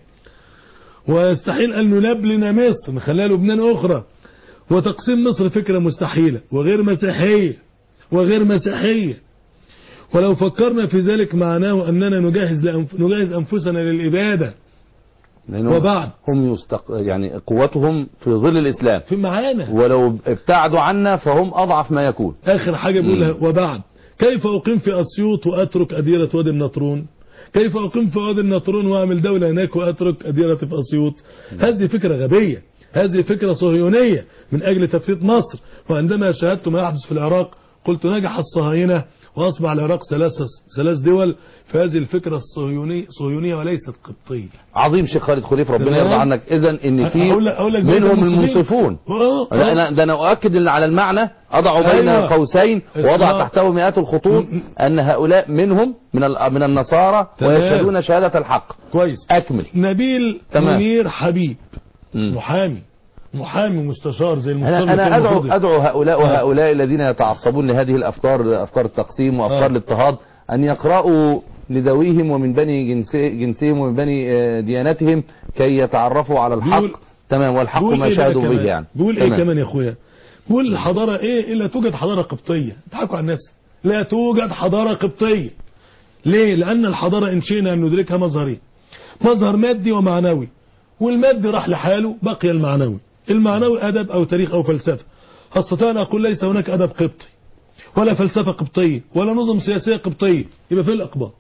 ويستحيل أن نلبلن مصر نخليها لبنان أخرى وتقسيم مصر فكرة مستحيلة وغير مسيحية وغير مسيحية ولو فكرنا في ذلك معناه أننا نجهز, لأنف... نجهز أنفسنا للإبادة لأنهم وبعد. هم يستق... يعني قوتهم في ظل الإسلام في معانا ولو ابتعدوا عنا فهم أضعف ما يكون آخر حاجة بقولها وبعد كيف أقيم في أسيوط وأترك أديرة وادي النطرون كيف أقيم في وادي النطرون وأعمل دولة هناك وأترك أديرة في أسيوط هذه فكرة غبية هذه فكرة صهيونية من أجل تفتيت مصر وعندما شاهدت ما يحدث في العراق قلت نجح الصهاينة وأصبح العراق ثلاث ثلاث دول فهذه الفكرة الصهيونية صهيونية وليست قبطية عظيم شيخ خالد خليف ربنا تمام. يرضى عنك إذا إن في أقول لك- أقول لك بقية منهم المسلمين. المنصفون آه، آه. لا، أنا ده أنا أؤكد إن على المعنى أضع بين أيوة. قوسين وضع اسمع. تحته مئات الخطوط أن هؤلاء منهم من ال- من النصارى تمام. ويشهدون شهادة الحق كويس أكمل نبيل تمام. منير حبيب مم. محامي محامي مستشار زي المستشار أنا اللي أنا كان أدعو المفروض- أدعو هؤلاء آه. وهؤلاء الذين يتعصبون لهذه الأفكار أفكار التقسيم وأفكار آه. الاضطهاد أن يقرأوا لذويهم ومن بني جنسي جنسهم ومن بني آه، ديانتهم كي يتعرفوا على الحق بيقول- تمام والحق بيقول ما إيه بقى شاهدوا كمان؟ به يعني بيقول ايه تمام. كمان يا اخويا بيقول الحضاره ايه الا توجد حضاره قبطيه اضحكوا على الناس لا توجد حضاره قبطيه ليه لان الحضاره ان شئنا ان ندركها مظهرين مظهر مادي ومعنوي والمادي راح لحاله بقي المعنوي المعنوي ادب او تاريخ او فلسفه استطيع ان اقول ليس هناك ادب قبطي ولا فلسفه قبطيه ولا نظم سياسيه قبطيه يبقى في الاقباط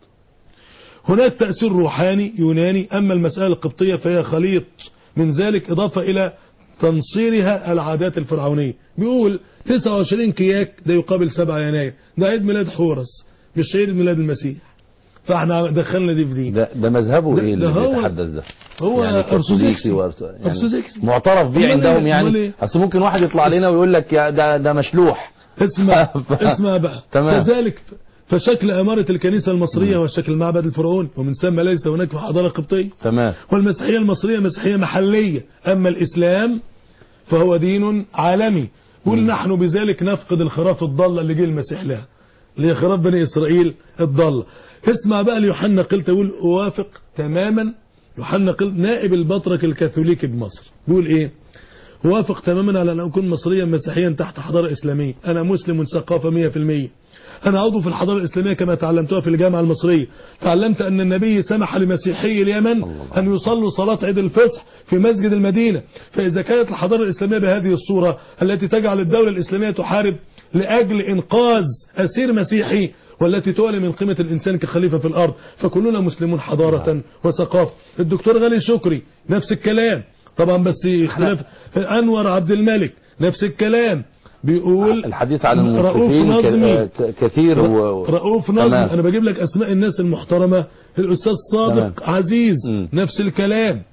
هناك تأثير روحاني يوناني أما المسألة القبطية فهي خليط من ذلك إضافة إلى تنصيرها العادات الفرعونية بيقول 29 كياك ده يقابل 7 يناير ده عيد ميلاد حورس مش عيد ميلاد المسيح فاحنا دخلنا دي في دي ده ده مذهبه ده- ايه اللي ده هو- بيتحدث ده هو يعني أرثوذكسي. كاثوليكي وأرث- يعني أرثوذكسي. معترف أمال بيه إيه؟ عندهم أمال يعني إيه؟ اصل ممكن واحد يطلع علينا ويقول لك يا ده ده مشلوح اسمع ف- اسمع بقى تمام. كذلك فشكل أمارة الكنيسة المصرية وشكل المعبد الفرعوني ومن ثم ليس هناك حضارة قبطية تمام والمسيحية المصرية مسيحية محلية أما الإسلام فهو دين عالمي قل نحن بذلك نفقد الخراف الضالة اللي جه المسيح لها اللي هي خراف بني إسرائيل الضالة اسمع بقى ليوحنا قلت أقول أوافق تماما يوحنا قلت نائب البطرك الكاثوليكي بمصر بيقول إيه وافق تماما على أن أكون مصريا مسيحيا تحت حضارة إسلامية أنا مسلم ثقافة 100% أنا عضو في الحضارة الإسلامية كما تعلمتها في الجامعة المصرية تعلمت أن النبي سمح لمسيحي اليمن أن يصلوا صلاة عيد الفصح في مسجد المدينة فإذا كانت الحضارة الإسلامية بهذه الصورة التي تجعل الدولة الإسلامية تحارب لأجل إنقاذ أسير مسيحي والتي تولي من قيمة الإنسان كخليفة في الأرض فكلنا مسلمون حضارة وثقافة الدكتور غالي شكري نفس الكلام طبعا بس اختلاف أنور عبد الملك نفس الكلام بيقول الحديث عن رؤوف المنصفين نظمي ك- ك- كثير و... رؤوف نظم تمام. انا بجيب لك اسماء الناس المحترمه الاستاذ صادق تمام. عزيز مم. نفس الكلام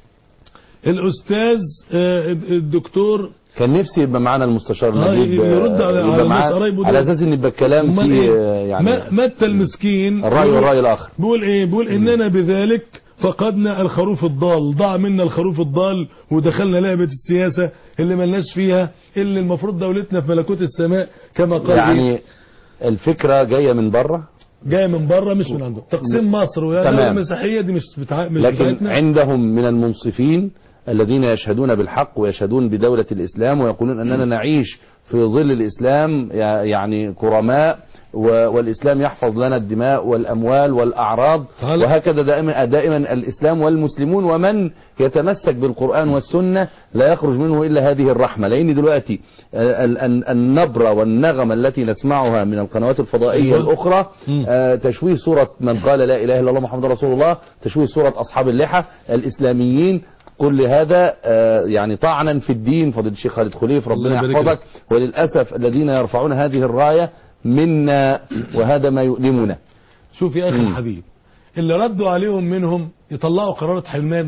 الاستاذ آه، الدكتور كان نفسي يبقى معانا المستشار آه، نجيب آه، يرد على- يبقى على معاه الناس قرايبه على دول. اساس ان يبقى الكلام أمال فيه إيه؟ آه، يعني ما- متى المسكين الراي بيقول- والراي الاخر بيقول ايه بيقول اننا بذلك فقدنا الخروف الضال ضاع منا الخروف الضال ودخلنا لعبة السياسة اللي ملناش فيها اللي المفروض دولتنا في ملكوت السماء كما قال إيه؟ يعني الفكره جايه من بره جايه من بره مش من عندهم تقسيم مصر ويا تمام. دولة مسيحية دي مش بتاع مش لكن بتاعتنا عندهم من المنصفين الذين يشهدون بالحق ويشهدون بدولة الإسلام ويقولون أننا نعيش في ظل الإسلام يع- يعني كرماء و- والإسلام يحفظ لنا الدماء والأموال والأعراض تعال. وهكذا دائما دائما الإسلام والمسلمون ومن يتمسك بالقرآن والسنة لا يخرج منه إلا هذه الرحمة لأن دلوقتي آه، ال- ال- النبرة والنغمة التي نسمعها من القنوات الفضائية أيوة. الأخرى مم. آه، تشويه صورة من قال لا إله إلا الله محمد رسول الله تشويه صورة أصحاب اللحى الإسلاميين كل هذا آه، يعني طعنا في الدين فضيلة الشيخ خالد خليف الله ربنا يبارك يحفظك وللأسف الذين يرفعون هذه الراية منا وهذا ما يؤلمنا شوف يا اخي مم. الحبيب اللي ردوا عليهم منهم يطلعوا قرارة حرمان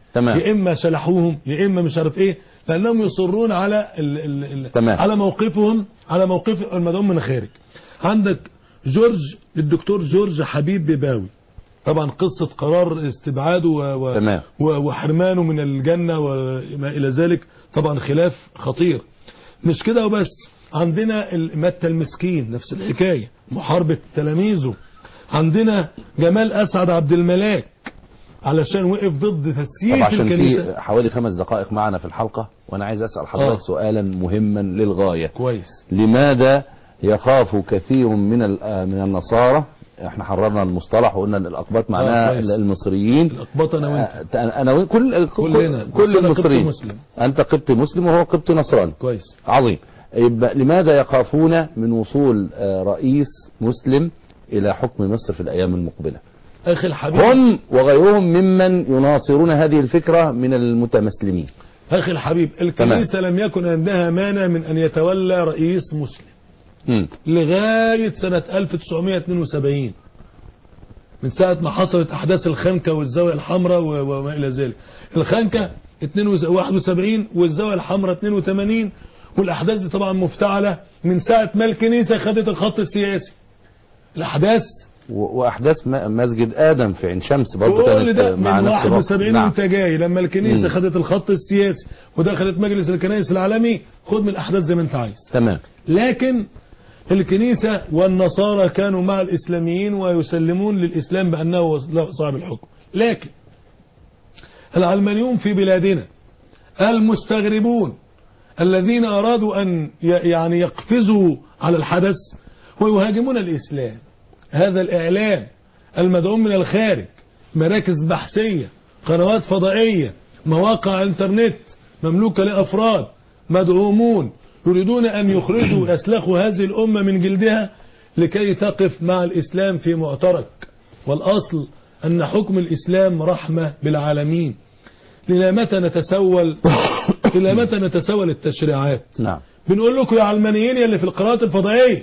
تمام. يا اما شلحوهم يا اما مش عارف ايه لانهم يصرون على ال ال ال تمام. على موقفهم على موقف المدعوم من الخارج عندك جورج الدكتور جورج حبيب بيباوي طبعا قصة قرار استبعاده و و تمام. و وحرمانه من الجنة وما إلى ذلك طبعا خلاف خطير مش كده وبس عندنا ال- متى المسكين نفس الحكاية محاربة تلاميذه عندنا جمال أسعد عبد الملاك علشان وقف ضد طب تسييس عشان الكنيسة في حوالي خمس دقائق معنا في الحلقة وأنا عايز أسأل آه. حضرتك سؤالا مهما للغاية كويس لماذا يخاف كثير من ال- آه، من النصارى احنا حررنا المصطلح وقلنا ان الاقباط معناها كويس. المصريين الأقباط أنا وأنت آه، انا وين كل كلنا. كل, كل بس أنا قبطي المصريين مسلم. انت قبطي مسلم وهو قبطي نصراني كويس عظيم يبقى لماذا يخافون من وصول آه، رئيس مسلم الى حكم مصر في الايام المقبله أخي الحبيب هم وغيرهم ممن يناصرون هذه الفكره من المتمسلمين أخي الحبيب الكنيسة لم يكن عندها مانع من أن يتولى رئيس مسلم مم. لغاية سنة 1972 من ساعة ما حصلت أحداث الخنكة والزاوية الحمراء و- وما إلى ذلك الخنكة 71 والزاوية الحمراء 82 والأحداث دي طبعا مفتعلة من ساعة ما الكنيسة خدت الخط السياسي الأحداث و- واحداث م- مسجد ادم في عين شمس برضه كل كانت ده آه، مع من نفس الوقت 71 نعم. وانت جاي لما الكنيسة مم. خدت الخط السياسي ودخلت مجلس الكنائس العالمي خد من الأحداث زي ما انت عايز تمام لكن الكنيسة والنصارى كانوا مع الإسلاميين ويسلمون للإسلام بأنه صاحب الحكم لكن العلمانيون في بلادنا المستغربون الذين أرادوا أن ي- يعني يقفزوا على الحدث ويهاجمون الإسلام هذا الإعلام المدعوم من الخارج مراكز بحثية قنوات فضائية مواقع انترنت مملوكة لأفراد مدعومون يريدون أن يخرجوا يسلخوا هذه الأمة من جلدها لكي تقف مع الإسلام في معترك والأصل أن حكم الإسلام رحمة بالعالمين إلى متى نتسول إلى متى نتسول التشريعات نعم بنقول لكم يا علمانيين يا اللي في القنوات الفضائية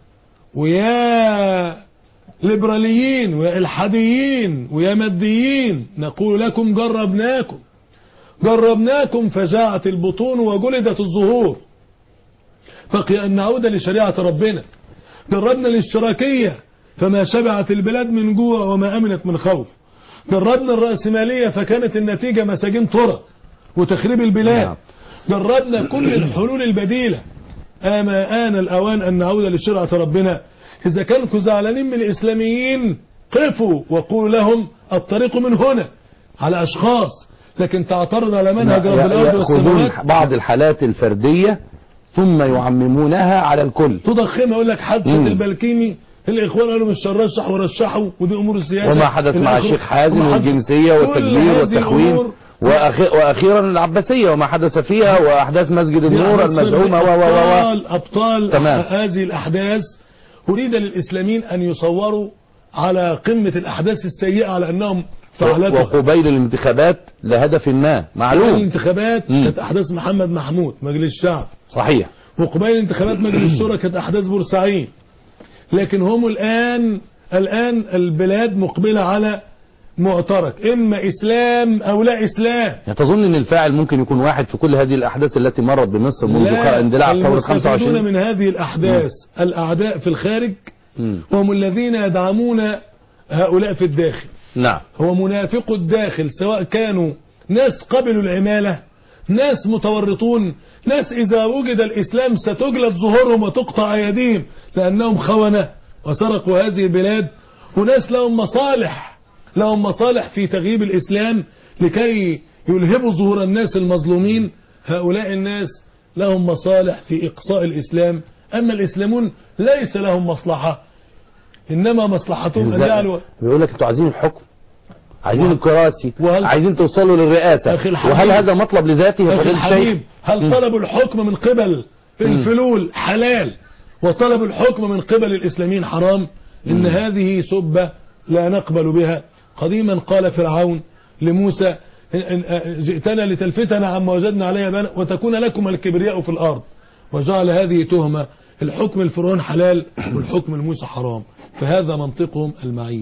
ويا ليبراليين ويا الحاديين ويا ماديين نقول لكم جربناكم جربناكم فجاعت البطون وجلدت الظهور بقي أن نعود لشريعة ربنا جربنا الاشتراكية فما شبعت البلاد من جوع وما أمنت من خوف جربنا الرأسمالية فكانت النتيجة مساجين ترى وتخريب البلاد نعم. جربنا كل الحلول البديلة أما آن الأوان أن نعود لشرعة ربنا إذا كانوا زعلانين من الإسلاميين قفوا وقولوا لهم الطريق من هنا على أشخاص لكن تعترض على منهج رب الأرض يأخذون والسماوات بعض الحالات الفردية ثم يعممونها على الكل تضخمها يقول لك حادثة مم. البلكيمي الإخوان قالوا مش رشح ورشحوا ودي أمور السياسة وما حدث مع الإخوان- الشيخ حازم وما حدث- والجنسية كل والتكبير هذه والتخوين الأمور وأخي وأخيرا العباسية وما حدث فيها وأحداث مسجد النور بس المزعومة و و و و أبطال أبطال تمام. هذه الأحداث أريد للإسلاميين أن يصوروا على قمة الأحداث السيئة على أنهم فعلتها وقبيل الانتخابات لهدف ما قبيل معلوم الانتخابات مم. كانت أحداث محمد محمود مجلس الشعب صحيح وقبيل انتخابات مجلس الشورى كانت أحداث بورسعيد لكن هم الآن الآن البلاد مقبلة على معترك إما إسلام أو لا إسلام يعني تظن ان الفاعل ممكن يكون واحد في كل هذه الاحداث التي مرت بمصر منذ لا اندلاع ثوره المستفيدون 25 من هذه الأحداث الأعداء في الخارج مم. هم الذين يدعمون هؤلاء في الداخل نعم هو منافق الداخل سواء كانوا ناس قبلوا العمالة ناس متورطون ناس إذا وجد الإسلام ستجلد ظهورهم وتقطع أيديهم لأنهم خونة وسرقوا هذه البلاد وناس لهم مصالح لهم مصالح في تغييب الإسلام لكي يلهبوا ظهور الناس المظلومين هؤلاء الناس لهم مصالح في إقصاء الإسلام أما الإسلامون ليس لهم مصلحة إنما مصلحتهم أن يعلوا بيقول لك انتوا عايزين الحكم عايزين الكراسي وهل- عايزين توصلوا للرئاسة أخي الحبيب. وهل هذا مطلب لذاته يا أخي فضيلة الحبيب الشيخ هل مم. طلب الحكم من قبل الفلول حلال وطلب الحكم من قبل الإسلاميين حرام إن هذه سبة لا نقبل بها قديما قال فرعون لموسى إن- إن- جئتنا لتلفتنا عما وجدنا عليه بنا وتكون لكم الكبرياء في الأرض وجعل هذه تهمة الحكم الفرعون حلال والحكم الموسى حرام فهذا منطقهم المعيب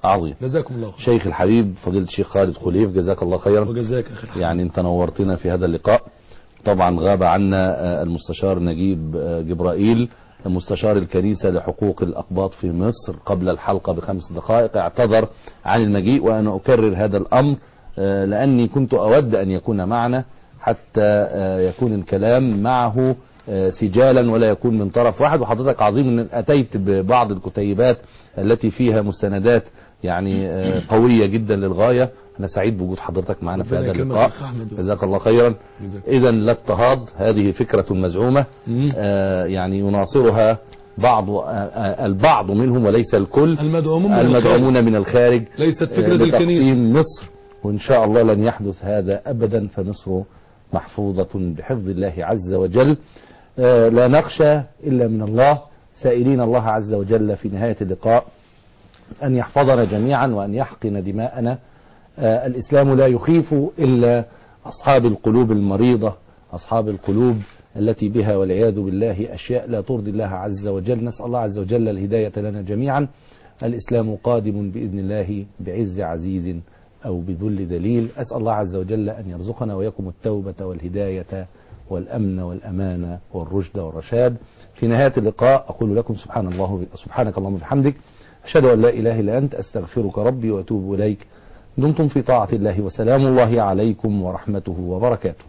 عظيم جزاكم الله خير شيخ الحبيب فضيلة الشيخ خالد خليف جزاك الله خيرا وجزاك اخي الحبيب. يعني انت نورتنا في هذا اللقاء طبعا غاب عنا آه، المستشار نجيب آه، جبرائيل مستشار الكنيسة لحقوق الأقباط في مصر قبل الحلقة بخمس دقائق اعتذر عن المجيء وأنا أكرر هذا الأمر آه، لأني كنت أود أن يكون معنا حتى آه، يكون الكلام معه آه، سجالا ولا يكون من طرف واحد وحضرتك عظيم ان اتيت ببعض الكتيبات التي فيها مستندات يعني آه، قوية جدا للغاية انا سعيد بوجود حضرتك معنا في ربنا هذا يكرمك اللقاء يا أخ أحمد. جزاك الله خيرا جزاك. اذا لا اضطهاد هذه فكرة مزعومة مم. آه، يعني يناصرها بعض آه، آه، البعض منهم وليس الكل المدعومون من الخارج. المدعومون من الخارج ليست آه، فكرة الكنيسة لتقسيم مصر وإن شاء الله لن يحدث هذا أبدا فمصر محفوظة بحفظ الله عز وجل آه، لا نخشى إلا من الله سائلين الله عز وجل في نهاية اللقاء أن يحفظنا جميعا وأن يحقن دماءنا آه، الإسلام لا يخيف إلا أصحاب القلوب المريضة أصحاب القلوب التي بها والعياذ بالله أشياء لا ترضي الله عز وجل نسأل الله عز وجل الهداية لنا جميعا الإسلام قادم بإذن الله بعز عزيز أو بذل دليل أسأل الله عز وجل أن يرزقنا ويكم التوبة والهداية والأمن والأمان والرشد والرشاد في نهاية اللقاء أقول لكم سبحان الله سبحانك اللهم وبحمدك أشهد أن لا إله إلا أنت أستغفرك ربي وأتوب إليك دمتم في طاعة الله وسلام الله عليكم ورحمته وبركاته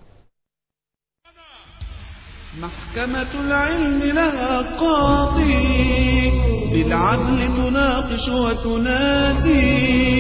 محكمة العلم لها قاضي بالعدل تناقش وتنادي